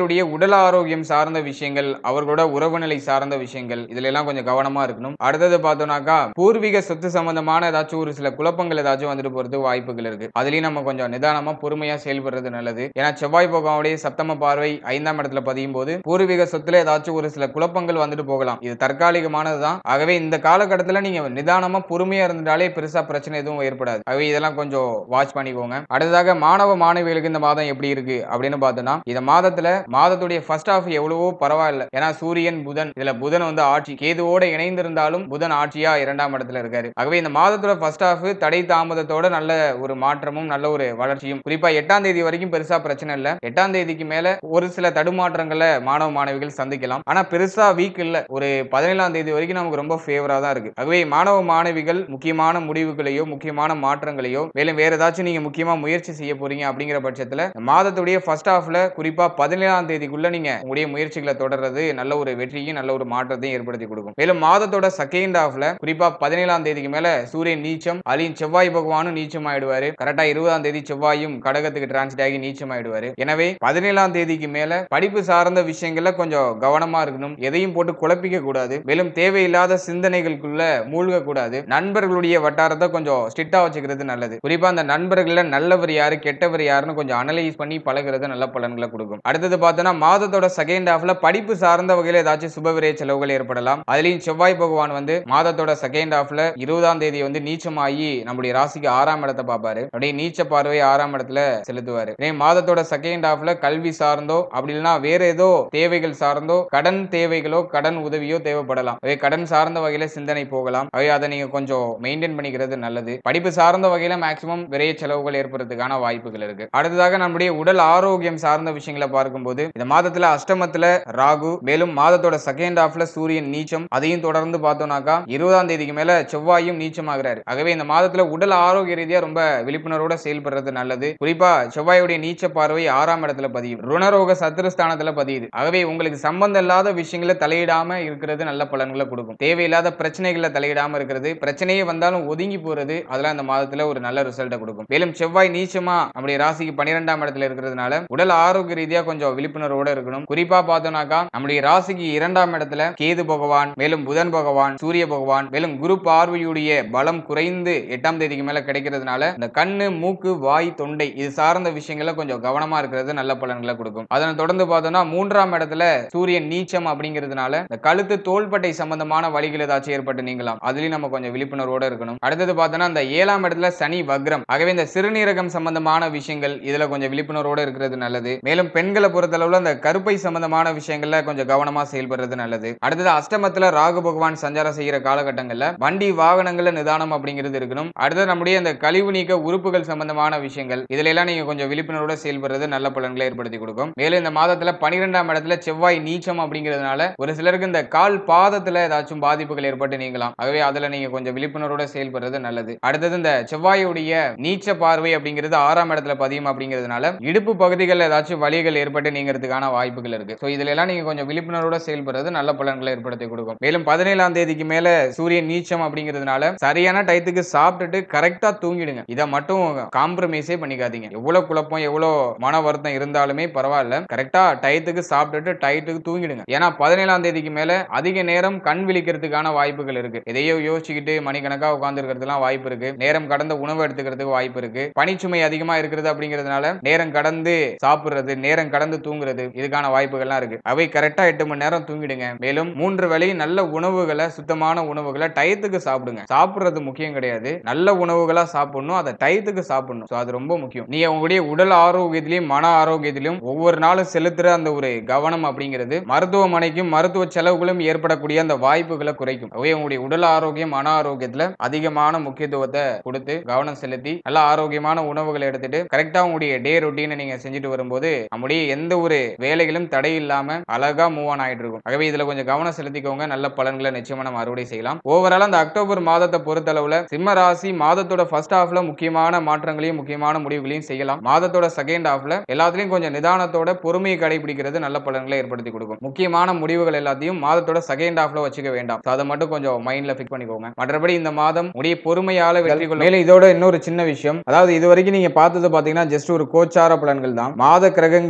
குழந்தைகளுடைய உடல் ஆரோக்கியம் சார்ந்த விஷயங்கள் அவர்களோட உறவு நிலை சார்ந்த விஷயங்கள் இதுல எல்லாம் கொஞ்சம் கவனமா இருக்கணும் அடுத்தது பார்த்தோம்னாக்கா பூர்வீக சொத்து சம்பந்தமான ஏதாச்சும் ஒரு சில குழப்பங்கள் ஏதாச்சும் வந்துட்டு போறது வாய்ப்புகள் இருக்கு அதுலயும் நம்ம கொஞ்சம் நிதானமா பொறுமையா செயல்படுறது நல்லது ஏன்னா செவ்வாய் பகவானுடைய சப்தம பார்வை ஐந்தாம் இடத்துல பதியும் போது பூர்வீக சொத்துல ஏதாச்சும் ஒரு சில குழப்பங்கள் வந்துட்டு போகலாம் இது தற்காலிகமானதுதான் ஆகவே இந்த காலகட்டத்துல நீங்க நிதானமா பொறுமையா இருந்துட்டாலே பெருசா பிரச்சனை எதுவும் ஏற்படாது ஆகவே இதெல்லாம் கொஞ்சம் வாட்ச் பண்ணிக்கோங்க அடுத்ததாக மாணவ மாணவிகளுக்கு இந்த மாதம் எப்படி இருக்கு அப்படின்னு பார்த்தோம்னா இந்த மாதத்துல மாதத்துடைய ஃபர்ஸ்ட் ஹாஃப் எவ்வளவோ பரவாயில்ல ஏன்னா சூரியன் புதன் இதுல புதன் வந்து ஆட்சி கேதுவோட இணைந்திருந்தாலும் புதன் ஆட்சியா இரண்டாம் இடத்துல இருக்காரு ஆகவே இந்த மாதத்தோட ஃபர்ஸ்ட் ஹாஃப் தடை தாமதத்தோட நல்ல ஒரு மாற்றமும் நல்ல ஒரு வளர்ச்சியும் குறிப்பா எட்டாம் தேதி வரைக்கும் பெருசா பிரச்சனை இல்ல எட்டாம் தேதிக்கு மேல ஒரு சில தடுமாற்றங்களை மாணவ மாணவிகள் சந்திக்கலாம் ஆனா பெருசா வீக் இல்ல ஒரு பதினேழாம் தேதி வரைக்கும் நமக்கு ரொம்ப ஃபேவரா தான் இருக்கு ஆகவே மாணவ மாணவிகள் முக்கியமான முடிவுகளையோ முக்கியமான மாற்றங்களையோ மேலும் வேற ஏதாச்சும் நீங்க முக்கியமா முயற்சி செய்ய போறீங்க அப்படிங்கிற பட்சத்துல இந்த மாதத்துடைய ஃபர்ஸ்ட் ஹாஃப்ல குறிப்பா பதினேழாம் தேதிக்குள்ள நீங்க உங்களுடைய முயற்சிகளை தொடர்றது நல்ல ஒரு வெற்றியும் நல்ல ஒரு மாற்றத்தையும் ஏற்படுத்தி கொடுக்கும் மேலும் மாதத்தோட செகண்ட் ஹாஃப்ல குறிப்பா பதினேழாம் தேதிக்கு மேல சூரியன் நீச்சம் அலின் செவ்வாய் பகவானும் நீச்சம் ஆயிடுவாரு கரெக்டா இருபதாம் தேதி செவ்வாயும் கடகத்துக்கு டிரான்ஸ்ட் ஆகி நீச்சம் ஆயிடுவாரு எனவே பதினேழாம் தேதிக்கு மேல படிப்பு சார்ந்த விஷயங்கள்ல கொஞ்சம் கவனமா இருக்கணும் எதையும் போட்டு குழப்பிக்க கூடாது மேலும் தேவையில்லாத சிந்தனைகளுக்குள்ள மூழ்க கூடாது நண்பர்களுடைய வட்டாரத்தை கொஞ்சம் ஸ்ட்ரிக்டா வச்சுக்கிறது நல்லது குறிப்பா அந்த நண்பர்கள்ல நல்லவர் யாரு கெட்டவர் யாருன்னு கொஞ்சம் அனலைஸ் பண்ணி பழகுறது நல்ல பலன்களை கொடுக்கும் அடுத்தது பார்த்தோன்னா மாதத்தோட செகண்ட் ஹாஃப்ல படிப்பு சார்ந்த வகையில் ஏதாச்சும் சுபவிரய செலவுகள் ஏற்படலாம் அதுலயும் செவ்வாய் பகவான் வந்து மாதத்தோட செகண்ட் ஹாஃப்ல இருபதாம் தேதி வந்து நீச்சமாகி நம்முடைய ராசிக்கு ஆறாம் இடத்தை பார்ப்பாரு அப்படியே நீச்ச பார்வை ஆறாம் இடத்துல செலுத்துவாரு இதே மாதத்தோட செகண்ட் ஹாஃப்ல கல்வி சார்ந்தோ அப்படி இல்லைன்னா வேற ஏதோ தேவைகள் சார்ந்தோ கடன் தேவைகளோ கடன் உதவியோ தேவைப்படலாம் அதே கடன் சார்ந்த வகையில சிந்தனை போகலாம் அவை அதை நீங்க கொஞ்சம் மெயின்டைன் பண்ணிக்கிறது நல்லது படிப்பு சார்ந்த வகையில மேக்சிமம் விரைய செலவுகள் ஏற்படுறதுக்கான வாய்ப்புகள் இருக்கு அடுத்ததாக நம்முடைய உடல் ஆரோக்கியம் சார்ந்த விஷயங்களை பார்க்கும்போது இந்த மாதத்துல அஷ்டமத்துல ராகு மேலும் மாதத்தோட செகண்ட் ஹாஃப்ல சூரியன் நீச்சம் அதையும் தொடர்ந்து பார்த்தோம்னாக்கா இருபதாம் தேதிக்கு மேல செவ்வாயும் நீச்சமாகிறாரு ஆகவே இந்த மாதத்துல உடல் ஆரோக்கிய ரீதியா ரொம்ப விழிப்புணர்வோட செயல்படுறது நல்லது குறிப்பா செவ்வாயுடைய நீச்ச பார்வை ஆறாம் இடத்துல பதியும் ருணரோக சத்துருஸ்தானத்துல பதியுது ஆகவே உங்களுக்கு சம்பந்தம் இல்லாத விஷயங்களை தலையிடாம இருக்கிறது நல்ல பலன்களை கொடுக்கும் தேவையில்லாத பிரச்சனைகளை தலையிடாம இருக்கிறது பிரச்சனையே வந்தாலும் ஒதுங்கி போறது அதெல்லாம் இந்த மாதத்துல ஒரு நல்ல ரிசல்ட்டை கொடுக்கும் மேலும் செவ்வாய் நீச்சமா நம்முடைய ராசிக்கு பன்னிரெண்டாம் இடத்துல இருக்கிறதுனால உடல் ஆரோக்கிய ரீதியா கொஞ்சம் விழிப்புணர்வோட இருக்கணும் குறிப்பா பார்த்தோம்னாக்கா நம்முடைய ராசிக்கு இரண்டாம் இடத்துல கேது பகவான் மேலும் புதன் பகவான் சூரிய பகவான் மேலும் குரு பார்வையுடைய பலம் குறைந்து எட்டாம் தேதிக்கு மேல கிடைக்கிறதுனால இந்த கண்ணு மூக்கு வாய் தொண்டை இது சார்ந்த விஷயங்கள்ல கொஞ்சம் கவனமா இருக்கிறது நல்ல பலன்களை கொடுக்கும் அதனை தொடர்ந்து பார்த்தோம்னா மூன்றாம் இடத்துல சூரியன் நீச்சம் அப்படிங்கிறதுனால இந்த கழுத்து தோள்பட்டை சம்பந்தமான வழிகள் ஏதாச்சும் ஏற்பட்டு நீங்களாம் அதுலயும் நம்ம கொஞ்சம் விழிப்புணர்வோட இருக்கணும் அடுத்தது பார்த்தோம்னா இந்த ஏழாம் இடத்துல சனி வக்ரம் ஆகவே இந்த சிறுநீரகம் சம்பந்தமான விஷயங்கள் இதுல கொஞ்சம் விழிப்புணர்வோட இருக்கிறது நல்லது மேலும் பெண்களை பொறுத்தளவுல இந்த கருப்பை சம்பந்தமான விஷயங்கள்ல கொஞ்சம் கவனமா செயல்படுறது நல்லது அடுத்தது அஷ்டமத்துல ராகு பகவான் சஞ்சாரம் செய்யற காலகட்டங்கள்ல வண்டி வாகனங்கள்ல நிதானம் அப்படிங்கிறது இருக்கணும் அடுத்தது நம்முடைய இந்த கழிவு நீக்க உறுப்புகள் சம்பந்தமான விஷயங்கள் இதுல எல்லாம் நீங்க கொஞ்சம் விழிப்புணர்வோட செயல்படுறது நல்ல பலன்களை ஏற்படுத்தி கொடுக்கும் மேலும் இந்த மாதத்துல பனிரெண்டாம் இடத்துல செவ்வாய் நீச்சம் அப்படிங்கிறதுனால ஒரு சிலருக்கு இந்த கால் பாதத்துல ஏதாச்சும் பாதிப்புகள் ஏற்பட்டு நீங்களாம் ஆகவே அதுல நீங்க கொஞ்சம் விழிப்புணர்வோட செயல்படுறது நல்லது அடுத்தது இந்த செவ்வாயுடைய நீச்ச பார்வை அப்படிங்கிறது ஆறாம் இடத்துல பதியும் அப்படிங்கிறதுனால இடுப்பு பகுதிகளில் ஏதாச்சும் வலிகள் ஏற்பட்டு நீங்கிறதுக்கான வாய்ப்புகள் இருக்கு ஸோ இதுல எல்லாம் நீங்க கொஞ்சம் விழிப்புணர்வோட செயல்படுறது நல்ல பலன்களை ஏற்படுத்தி கொடுக்கும் மேலும் பதினேழாம் தேதிக்கு மேல சூரியன் நீச்சம் அப்படிங்கிறதுனால சரியான டயத்துக்கு சாப்பிட்டுட்டு கரெக்டா தூங்கிடுங்க இதை மட்டும் காம்ப்ரமைஸே பண்ணிக்காதீங்க எவ்வளவு குழப்பம் எவ்வளவு மன வருத்தம் இருந்தாலுமே பரவாயில்ல கரெக்டா டயத்துக்கு சாப்பிட்டுட்டு டயத்துக்கு தூங்கிடுங்க ஏன்னா பதினேழாம் தேதிக்கு மேல அதிக நேரம் கண் விழிக்கிறதுக்கான வாய்ப்புகள் இருக்கு எதையோ யோசிச்சுக்கிட்டு மணிக்கணக்கா உட்கார்ந்து இருக்கிறதுலாம் வாய்ப்பு இருக்கு நேரம் கடந்த உணவு எடுத்துக்கிறதுக்கு வாய்ப்பு இருக்கு பனிச்சுமை அதிகமா இருக்கிறது அப்படிங்கிறதுனால நேரம் கடந்து சாப்பிடுறது நேரம் கடந்து தூங்குறது இதுக்கான வாய்ப்புகள்லாம் இருக்கு அவை கரெக்டா எட்டு மணி நேரம் தூங்கிடுங்க மேலும் மூன்று வேளை நல்ல உணவுகளை சுத்தமான உணவுகளை டயத்துக்கு சாப்பிடுங்க சாப்பிடுறது முக்கியம் கிடையாது நல்ல உணவுகளா சாப்பிடணும் அதை டயத்துக்கு சாப்பிடணும் So அது ரொம்ப முக்கியம் நீ உங்களுடைய உடல் ஆரோக்கியத்திலையும் மன ஆரோக்கியத்திலும் ஒவ்வொரு நாளும் செலுத்துற அந்த ஒரு கவனம் அப்படிங்கிறது மருத்துவமனைக்கும் மருத்துவ செலவுகளும் ஏற்படக்கூடிய அந்த வாய்ப்புகளை குறைக்கும் அவை உங்களுடைய உடல் ஆரோக்கியம் மன ஆரோக்கியத்துல அதிகமான முக்கியத்துவத்தை கொடுத்து கவனம் செலுத்தி நல்ல ஆரோக்கியமான உணவுகளை எடுத்துட்டு கரெக்டா உங்களுடைய டே ரொட்டீனை நீங்க செஞ்சுட்டு வரும்போது நம்முடைய எந்த ஒரு வேலைகளும் தடை இல்லாம அழகா மூவ் ஆன் ஆயிட்டு இருக்கும் ஆகவே இதுல கொஞ்சம் கவனம் செலுத்திக்கோங்க நல்ல பலன்களை நிச்சயமா நம்ம அறுவடை செய்யலாம் ஓவரால் அந்த அக்டோபர் மாதத்தை பொறுத்தளவுல சிம்ம ராசி மாதத்தோட ஃபர்ஸ்ட் ஹாஃப்ல முக்கியமான மாற்றங்களையும் முக்கியமான முடிவுகளையும் செய்யலாம் மாதத்தோட செகண்ட் ஹாஃப்ல எல்லாத்துலயும் கொஞ்சம் நிதானத்தோட பொறுமையை கடைபிடிக்கிறது நல்ல பலன்களை ஏற்படுத்தி கொடுக்கும் முக்கியமான முடிவுகள் எல்லாத்தையும் மாதத்தோட செகண்ட் ஹாஃப்ல வச்சுக்க வேண்டாம் So அதை மட்டும் கொஞ்சம் மைண்ட்ல ஃபிக்ஸ் பண்ணிக்கோங்க மற்றபடி இந்த மாதம் உடைய பொறுமையால வெற்றி கொள்ளும் மேலும் இதோட இன்னொரு சின்ன விஷயம் அதாவது இது வரைக்கும் நீங்க பார்த்தது பாத்தீங்கன்னா ஜஸ்ட் ஒரு கோச்சார பலன்கள் தான் மாத கிரகங்கள் எந்தெந்த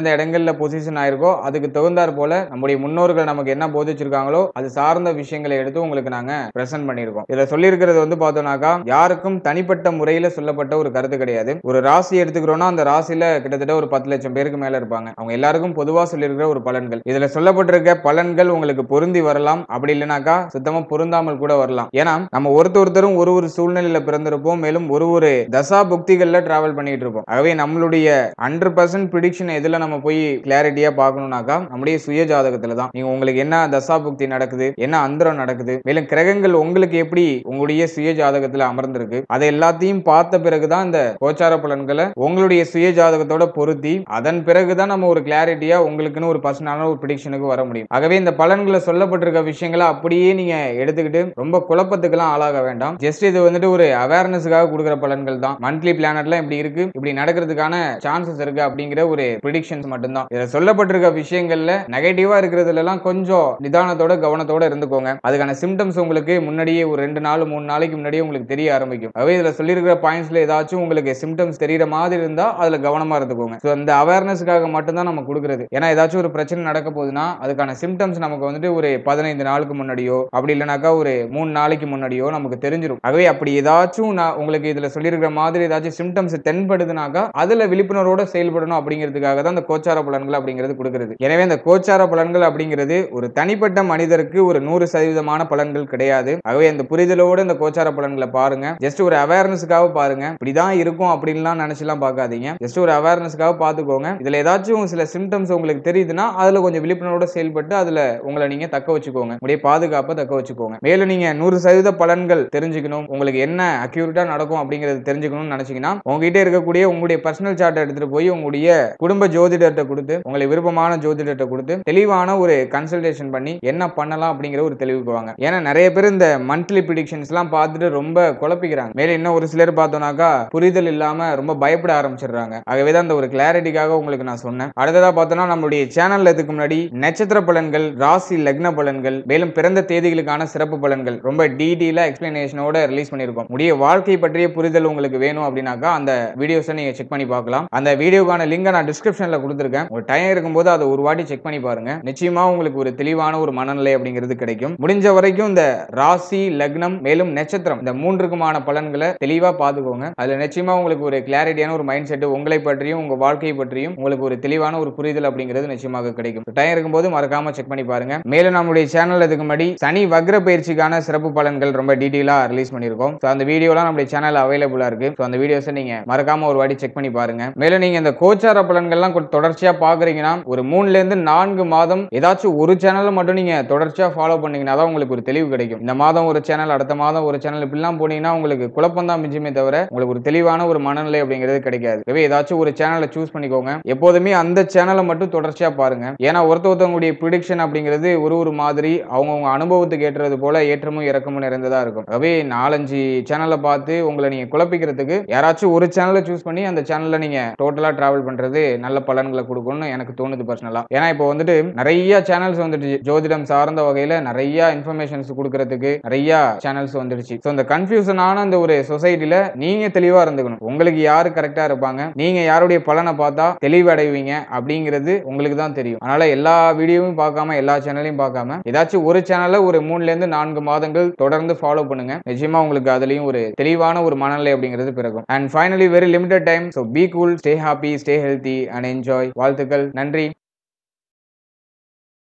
எந்தெந்த இடங்கள்ல பொசிஷன் ஆயிருக்கோ அதுக்கு தகுந்தாற் போல நம்முடைய முன்னோர்கள் நமக்கு என்ன போதிச்சிருக்காங்களோ அது சார்ந்த விஷயங்களை எடுத்து உங்களுக்கு நாங்க பிரசன்ட் பண்ணியிருக்கோம் இதுல சொல்லியிருக்கிறது வந்து பார்த்தோம்னாக்கா யாருக்கும் தனிப்பட்ட முறையில சொல்லப்பட்ட ஒரு கருத்து கிடையாது ஒரு ராசி எடுத்துக்கிறோம்னா அந்த ராசியில கிட்டத்தட்ட ஒரு பத்து லட்சம் பேருக்கு மேல இருப்பாங்க அவங்க எல்லாருக்கும் பொதுவா சொல்லியிருக்கிற ஒரு பலன்கள் இதுல சொல்லப்பட்டிருக்க பலன்கள் உங்களுக்கு பொருந்தி வரலாம் அப்படி இல்லைனாக்கா சுத்தமா பொருந்தாமல் கூட வரலாம் ஏன்னா நம்ம ஒருத்தர் ஒருத்தரும் ஒரு ஒரு சூழ்நிலையில பிறந்திருப்போம் மேலும் ஒரு ஒரு தசா புக்திகள்ல டிராவல் பண்ணிட்டு இருப்போம் ஆகவே நம்மளுடைய ஹண்ட்ரட் பர்சன்ட் ப்ரிடிக்ஷன் எதுல நம்ம போய் கிளாரிட்டியா பார்க்கணும்னாக்கா நம்முடைய சுய ஜாதகத்துல தான் நீங்க உங்களுக்கு என்ன தசா புக்தி நடக்குது என்ன அந்தரம் நடக்குது மேலும் கிரகங்கள் உங்களுக்கு எப்படி உங்களுடைய சுய ஜாதகத்துல அமர்ந்திருக்கு அதை எல்லாத்தையும் பார்த்த பிறகுதான் இந்த கோச்சார பலன்களை உங்களுடைய சுய ஜாதகத்தோட பொருத்தி அதன் பிறகுதான் நம்ம ஒரு கிளாரிட்டியா உங்களுக்குன்னு ஒரு பர்சனலான ஒரு ப்ரிடிக்ஷனுக்கு வர முடியும் ஆகவே இந்த பலன்களை சொல்லப்பட்டிருக்க விஷயங்களை அப்படியே நீங்க எடுத்துக்கிட்டு ரொம்ப குழப்பத்துக்கெல்லாம் ஆளாக வேண்டாம் ஜஸ்ட் இது வந்துட்டு ஒரு அவேர்னஸுக்காக கொடுக்குற பலன்கள் தான் மந்த்லி பிளானட்லாம் இப்படி இருக்கு இப்படி நடக்கிறதுக்கான சான்சஸ் இருக்கு அப்படிங்கிற ஒரு ப்ரிடிக்ஷன்ஸ் மட்டும்தான் இதுல சொல்லப்பட்டிருக்க விஷயங்கள்ல நெகட்டிவா இருக்கிறதுல எல்லாம் கொஞ்சம் நிதானத்தோட கவனத்தோட இருந்துக்கோங்க அதுக்கான சிம்டம்ஸ் உங்களுக்கு முன்னாடியே ஒரு ரெண்டு நாள் மூணு நாளைக்கு முன்னாடியே உங்களுக்கு தெரிய ஆரம்பிக்கும் அவை இதுல சொல்லியிருக்கிற பாயிண்ட்ஸ்ல ஏதாச்சும் உங்களுக்கு சிம்டம்ஸ் தெரியற மாதிரி இருந்தா அதுல கவனமா இருந்துக்கோங்க ஸோ அந்த அவேர்னஸ்க்காக மட்டும்தான் நம்ம கொடுக்குறது ஏன்னா ஏதாச்சும் ஒரு பிரச்சனை நடக்க போகுதுன்னா அதுக்கான சிம்டம்ஸ் நமக்கு வந்துட்டு ஒரு பதினைந்து நாளுக்கு முன்னாடியோ அப்படி இல்லைனாக்கா ஒரு மூணு நாளைக்கு முன்னாடியோ நமக்கு தெரிஞ்சிடும் ஆகவே அப்படி ஏதாச்சும் நான் உங்களுக்கு இதுல சொல்லியிருக்கிற மாதிரி ஏதாச்சும் சிம்டம்ஸ் தென்படுதுனாக்கா அதுல விழிப்புணர்வோட செயல்படணும் அப்படிங்கிறதுக்காக தான் இந்த கோச்சார பலன்கள் அப்படிங்கிறது கொடுக்கிறது எனவே இந்த கோச்சார பலன்கள் அப்படிங்கிறது ஒரு தனிப்பட்ட மனிதருக்கு ஒரு நூறு சதவீதமான பலன்கள் கிடையாது ஆகவே அந்த புரிதலோட இந்த கோச்சார பலன்களை பாருங்க ஜஸ்ட் ஒரு அவேர்னஸ்க்காக பாருங்க இப்படிதான் இருக்கும் அப்படின்லாம் நினைச்சுலாம் பார்க்காதீங்க ஜஸ்ட் ஒரு அவேர்னஸ்க்காக பார்த்துக்கோங்க இதுல ஏதாச்சும் சில சிம்டம்ஸ் உங்களுக்கு தெரியுதுன்னா அதுல கொஞ்சம் விழிப்புணர்வோட செயல்பட்டு அதுல உங்களை நீங்க தக்க வச்சுக்கோங்க உங்களுடைய பாதுகாப்பை தக்க வச்சுக்கோங்க மேலும் நீங்க நூறு சதவீத பலன்கள் தெரிஞ்சுக்கணும் உங்களுக்கு என்ன அக்யூரேட்டா நடக்கும் அப்படிங்கறது தெரிஞ்சுக்கணும்னு நினைச்சீங்கன்னா உங்ககிட்ட இருக்கக்கூடிய உங்களுடைய பர்சனல் சார்ட்டை எடுத்துட்டு போய் உங்களுடைய குடும்ப ஜோதிடர்கிட்ட கொடுத்து உங்களுக்கு விருப்பமான ஜோதிடர்கிட்ட கொடுத்து தெளிவான ஒரு கன்சல்டேஷன் பண்ணி என்ன பண்ணலாம் அப்படிங்கிற ஒரு தெளிவுக்கு வாங்க ஏன்னா நிறைய பேர் இந்த மந்த்லி ப்ரிடிக்ஷன்ஸ் எல்லாம் பார்த்துட்டு ரொம்ப குழப்பிக்கிறாங்க மேலும் இன்னும் ஒரு சிலர் பார்த்தோம்னாக்கா புரிதல் இல்லாம ரொம்ப பயப்பட ஆரம்பிச்சிடுறாங்க ஆகவே தான் அந்த ஒரு கிளாரிட்டிக்காக உங்களுக்கு நான் சொன்னேன் அடுத்ததா பார்த்தோம்னா நம்மளுடைய சேனல்ல இதுக்கு முன்னாடி நட்சத்திர பலன்கள் ராசி லக்ன பலன்கள் மேலும் பிறந்த தேதிகளுக்கான சிறப்பு பலன்கள் ரொம்ப டீடெயிலா எக்ஸ்பிளனேஷனோட ரிலீஸ் பண்ணியிருக்கோம் உடைய வாழ்க்கை பற்றிய புரிதல் உங்களுக்கு வேணும் அப்படின்னாக்கா அந்த வீடியோஸை நீங்க செக் பண்ணி பார்க்கலாம் அந்த வீடியோக்கான லிங்கை நான் டிஸ்கிரிப்ஷன்ல கொடுத்துருக்கேன் ஒரு டைம் இருக்கும்போது அதை ஒரு வாட்டி செக் பண்ணி பாருங்க நிச்சயமா உங்களுக்கு ஒரு தெளிவான ஒரு மனநிலை அப்படிங்கிறது கிடைக்கும் முடிஞ்ச வரைக்கும் இந்த ராசி லக்னம் மேலும் நட்சத்திரம் இந்த மூன்றுக்குமான பலன்களை தெளிவா பார்த்துக்கோங்க அதுல நிச்சயமா உங்களுக்கு ஒரு கிளாரிட்டியான ஒரு மைண்ட் செட் உங்களை பற்றியும் உங்க வாழ்க்கையை பற்றியும் உங்களுக்கு ஒரு தெளிவான ஒரு புரிதல் அப்படிங்கிறது நிச்சயமாக கிடைக்கும் டைம் இருக்கும்போது மறக்காம செக் பண்ணி பாருங்க மேலும் நம்முடைய சேனல் இதுக்கு முன்னாடி சனி வக்ர பயிற்சிக்கான சிறப்பு பலன்கள் ரொம்ப டீட்டெயிலா ரிலீஸ் பண்ணியிருக்கோம் ஸோ அந்த வீடியோலாம் நம்முடைய சேனல் அவைலபிளா இருக்கு ஸோ அந்த வீடியோஸை நீங்க மறக்காம ஒரு வாட்டி செக் பண்ணி பாருங்க மேலும் நீங்க இந்த கோச்சார பலன்கள்லாம் கொஞ்சம் தொடர்ச்சியா பாக்குறீங்கன்னா ஒரு மூணுல இருந்து நான்கு மாதம் ஏதாச்சும் ஒரு சேனலை மட்டும் நீங்க தொடர்ச்சியா ஃபாலோ பண்ணீங்கன்னா தான் உங்களுக்கு ஒரு தெளிவு கிடைக்கும் இந்த மாதம் ஒரு சேனல் அடுத்த மாதம் ஒரு சேனல் இப்படிலாம் போனீங்கன்னா உங்களுக்கு குழப்பம் தான் மிஞ்சுமே தவிர உங்களுக்கு ஒரு தெளிவான ஒரு மனநிலை அப்படிங்கிறது கிடைக்காது எனவே ஏதாச்சும் ஒரு சேனலை சூஸ் பண்ணிக்கோங்க எப்போதுமே அந்த சேனலை மட்டும் தொடர்ச்சியா பாருங்க ஏன்னா ஒருத்த ஒருத்தவங்களுடைய ப்ரிடிக்ஷன் அப்படிங்கிறது ஒரு ஒரு மாதிரி அவங்கவுங்க அனுபவத்துக்கு ஏற்றது போல ஏற்றமும் இறக்கமும் நிறைந்ததா இருக்கும் ஆகவே நாலஞ்சு சேனலை பார்த்து உங்களை நீங்க குழப்பிக்கிறதுக்கு யாராச்சும் ஒரு சேனலை சூஸ் பண்ணி அந்த சேனல்ல நீங்க டோட்டலா டிராவல் பண்றது நல்ல பலன்களை கொடுக்கும்னு எனக்கு தோணுது பர்சனலா ஏன்னா இப்போ வந்துட்டு நிறைய சேனல்ஸ் வந்துட்டு ஜோதிடம் சார்ந்த வகையில நிறைய இன்ஃபர்மேஷன்ஸ் கொடுக்கறதுக்கு நிறைய சேனல்ஸ் வந்துடுச்சு ஸோ இந்த கன்ஃபியூஷனான இந்த ஒரு சொசைட்டில நீங்க தெளிவா இருந்துக்கணும் உங்களுக்கு யாரு கரெக்டா இருப்பாங்க நீங்க யாருடைய பலனை பார்த்தா தெளிவடைவீங்க அப்படிங்கிறது உங்களுக்கு தான் தெரியும் அதனால எல்லா வீடியோவும் பார்க்காம எல்லா சேனலையும் பார்க்காம ஏதாச்சும் ஒரு சேனல்ல ஒரு மூணுல இருந்து நான்கு மாதங்கள் தொடர்ந்து ஃபாலோ பண்ணுங்க நிச்சயமா உங்களுக்கு அதுலயும் ஒரு தெளிவான ஒரு மனநிலை அப்படிங்கிறது பிறகும் and finally very limited time so be cool stay happy stay healthy and enjoy வாழ்த்துக்கள் நன்றி